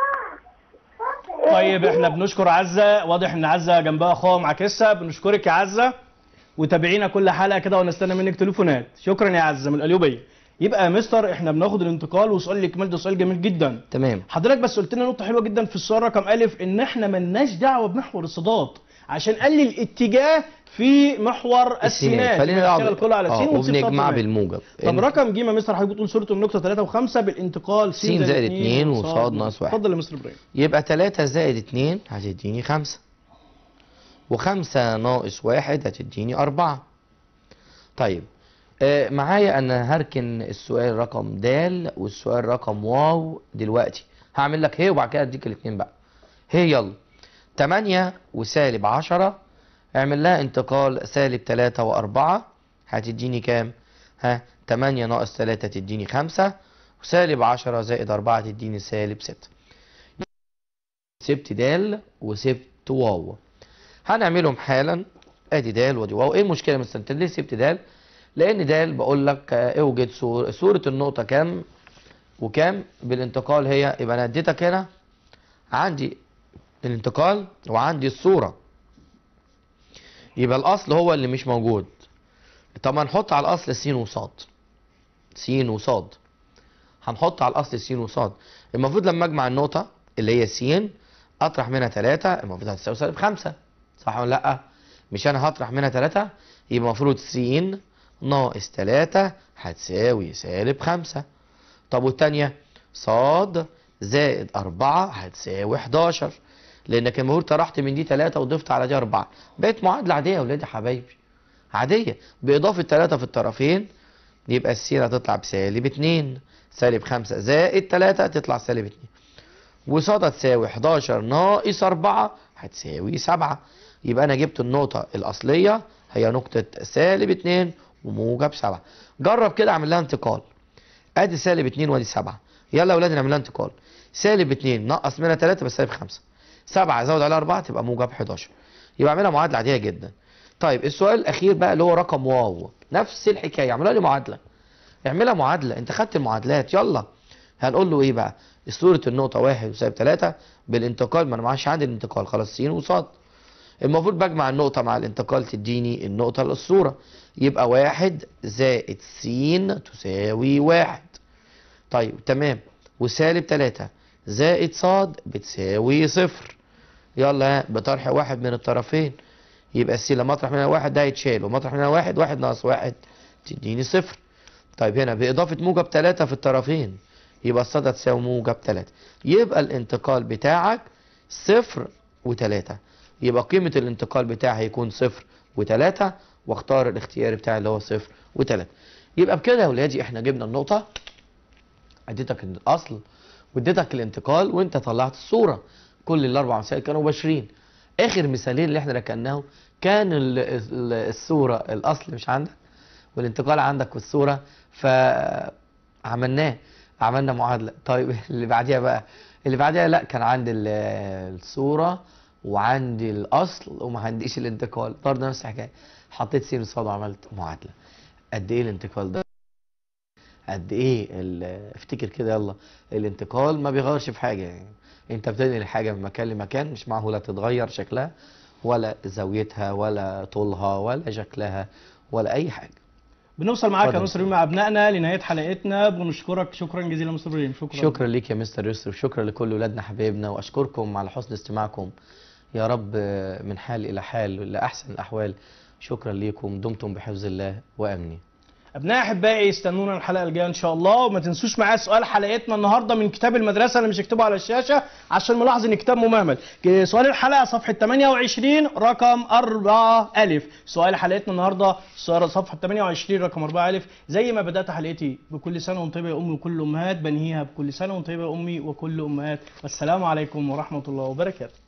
طيب احنا بنشكر عزه واضح ان عزه جنبها اخوها معاكسها بنشكرك يا عزه وتابعينا كل حلقه كده ونستنى منك تليفونات شكرا يا عزه من القليوبيه يبقى يا مستر احنا بناخد الانتقال وسؤال الاكمال ده سؤال جميل جدا تمام حضرتك بس قلت لنا نقطه حلوه جدا في السؤال رقم الف ان احنا ملناش دعوه بمحور الصادات عشان قال لي الاتجاه في محور السينات خلينا يبقى نلعب نشتغل كله على آه، سين ونسيب وبنجمع سطر واحد. بالموجب طب إن- رقم ج يا مستر حضرتك بتقول صوره النقطه 3 و5 بالانتقال س س زائد اتنين وصاد ناقص واحد. اتفضل يا مستر ابراهيم يبقى تلاتة زائد اتنين هتديني خمسة وخمسة ناقص واحد هتديني أربعة طيب آه معايا أنا هركن السؤال رقم د والسؤال رقم واو دلوقتي هعمل لك هي وبعد كده أديك الاتنين بقى هي يلا تمانية وسالب عشرة اعمل لها انتقال سالب تلاتة وأربعة هتديني كام؟ ها تمانية ناقص تلاتة تديني خمسة وسالب عشرة زائد أربعة تديني سالب ستة سبت دال وسبت واو هنعملهم حالا ادي دال ودي واو ايه المشكله يا مستر انت ليه سبت دال لان دال بقول لك آه، اوجد صور صوره النقطه كام وكام بالانتقال هي يبقى انا اديتك هنا عندي الانتقال وعندي الصوره يبقى الاصل هو اللي مش موجود طب هنحط على الاصل س وصاد س وصاد هنحط على الاصل س وصاد المفروض لما اجمع النقطه اللي هي س اطرح منها 3 المفروض هتساوي سالب 5 صح ولا لا مش انا هطرح منها 3 يبقى المفروض س ناقص 3 هتساوي سالب 5 طب والتانية صاد زائد 4 هتساوي 11 لانك المفروض طرحت من دي 3 وضفت على دي 4 بقت معادله عاديه يا ولاد يا حبايبي عاديه باضافه 3 في الطرفين يبقى السين هتطلع بسالب 2 سالب 5 زائد 3 تطلع سالب 2 وصاد هتساوي 11 ناقص 4 هتساوي 7 يبقى انا جبت النقطة الأصلية هي نقطة سالب 2 وموجب 7 جرب كده اعمل لها انتقال ادي سالب 2 وادي 7 يلا يا ولاد نعمل لها انتقال سالب 2 نقص منها 3 بس سالب 5 7 زود عليها 4 تبقى موجب 11 يبقى اعملها معادلة عادية جدا طيب السؤال الأخير بقى اللي هو رقم واو نفس الحكاية اعملها لي معادلة اعملها معادلة انت خدت المعادلات يلا هنقول له ايه بقى صورة النقطة واحد وسالب تلاتة بالانتقال ما انا معاش عندي الانتقال خلاص س وصاد المفروض بجمع النقطة مع الانتقال تديني النقطة للصورة يبقى واحد زائد س تساوي واحد طيب تمام وسالب تلاتة زائد صاد بتساوي صفر يلا ها بطرح واحد من الطرفين يبقى الس لما اطرح منها واحد ده يتشال وما اطرح منها واحد واحد ناقص واحد تديني صفر طيب هنا بإضافة موجب تلاتة في الطرفين يبقى الصاد هتساوي موجب تلاتة يبقى الانتقال بتاعك صفر وتلاتة يبقى قيمة الانتقال بتاعي هيكون صفر وتلاتة واختار الاختيار بتاعي اللي هو صفر وتلاتة يبقى بكده يا ولادي احنا جبنا النقطة اديتك الاصل واديتك الانتقال وانت طلعت الصورة كل الاربع مسائل كانوا مباشرين اخر مثالين اللي احنا ركناهم كان ال- ال- الصورة الاصل مش عندك والانتقال عندك والصورة فعملناه عملنا معادلة طيب اللي بعديها بقى اللي بعديها لا كان عندي ال- الصورة وعندي الأصل وما عنديش الانتقال برضه نفس الحكاية حطيت سين وصاد وعملت معادلة قد ايه الانتقال ده قد ايه ال- افتكر كده يلا الانتقال ما بيغيرش في حاجة يعني انت بتنقل حاجة من مكان لمكان مش معقولة تتغير شكلها ولا زاويتها ولا طولها ولا شكلها ولا اي حاجة بنوصل معاك يا اتفضل. مستر ابراهيم مع ابنائنا لنهايه حلقتنا بنشكرك شكرا جزيلا مستر ابراهيم شكرا شكرا ليك يا مستر يوسف شكرا لكل ولادنا حبايبنا واشكركم على حسن استماعكم يا رب من حال الى حال لاحسن الاحوال شكرا ليكم دمتم بحفظ الله وامنه ابنائي احبائي استنونا الحلقه الجايه ان شاء الله وما تنسوش معايا سؤال حلقتنا النهارده من كتاب المدرسه اللي مش هكتبه على الشاشه عشان ملاحظ ان كتاب ممامل ك- سؤال الحلقه صفحه 28 رقم 4 الف سؤال حلقتنا النهارده سؤال صفحه 28 رقم 4 الف زي ما بدات حلقتي بكل سنه وانت طيبه يا امي وكل امهات بنهيها بكل سنه وانت طيبه يا امي وكل امهات والسلام عليكم ورحمه الله وبركاته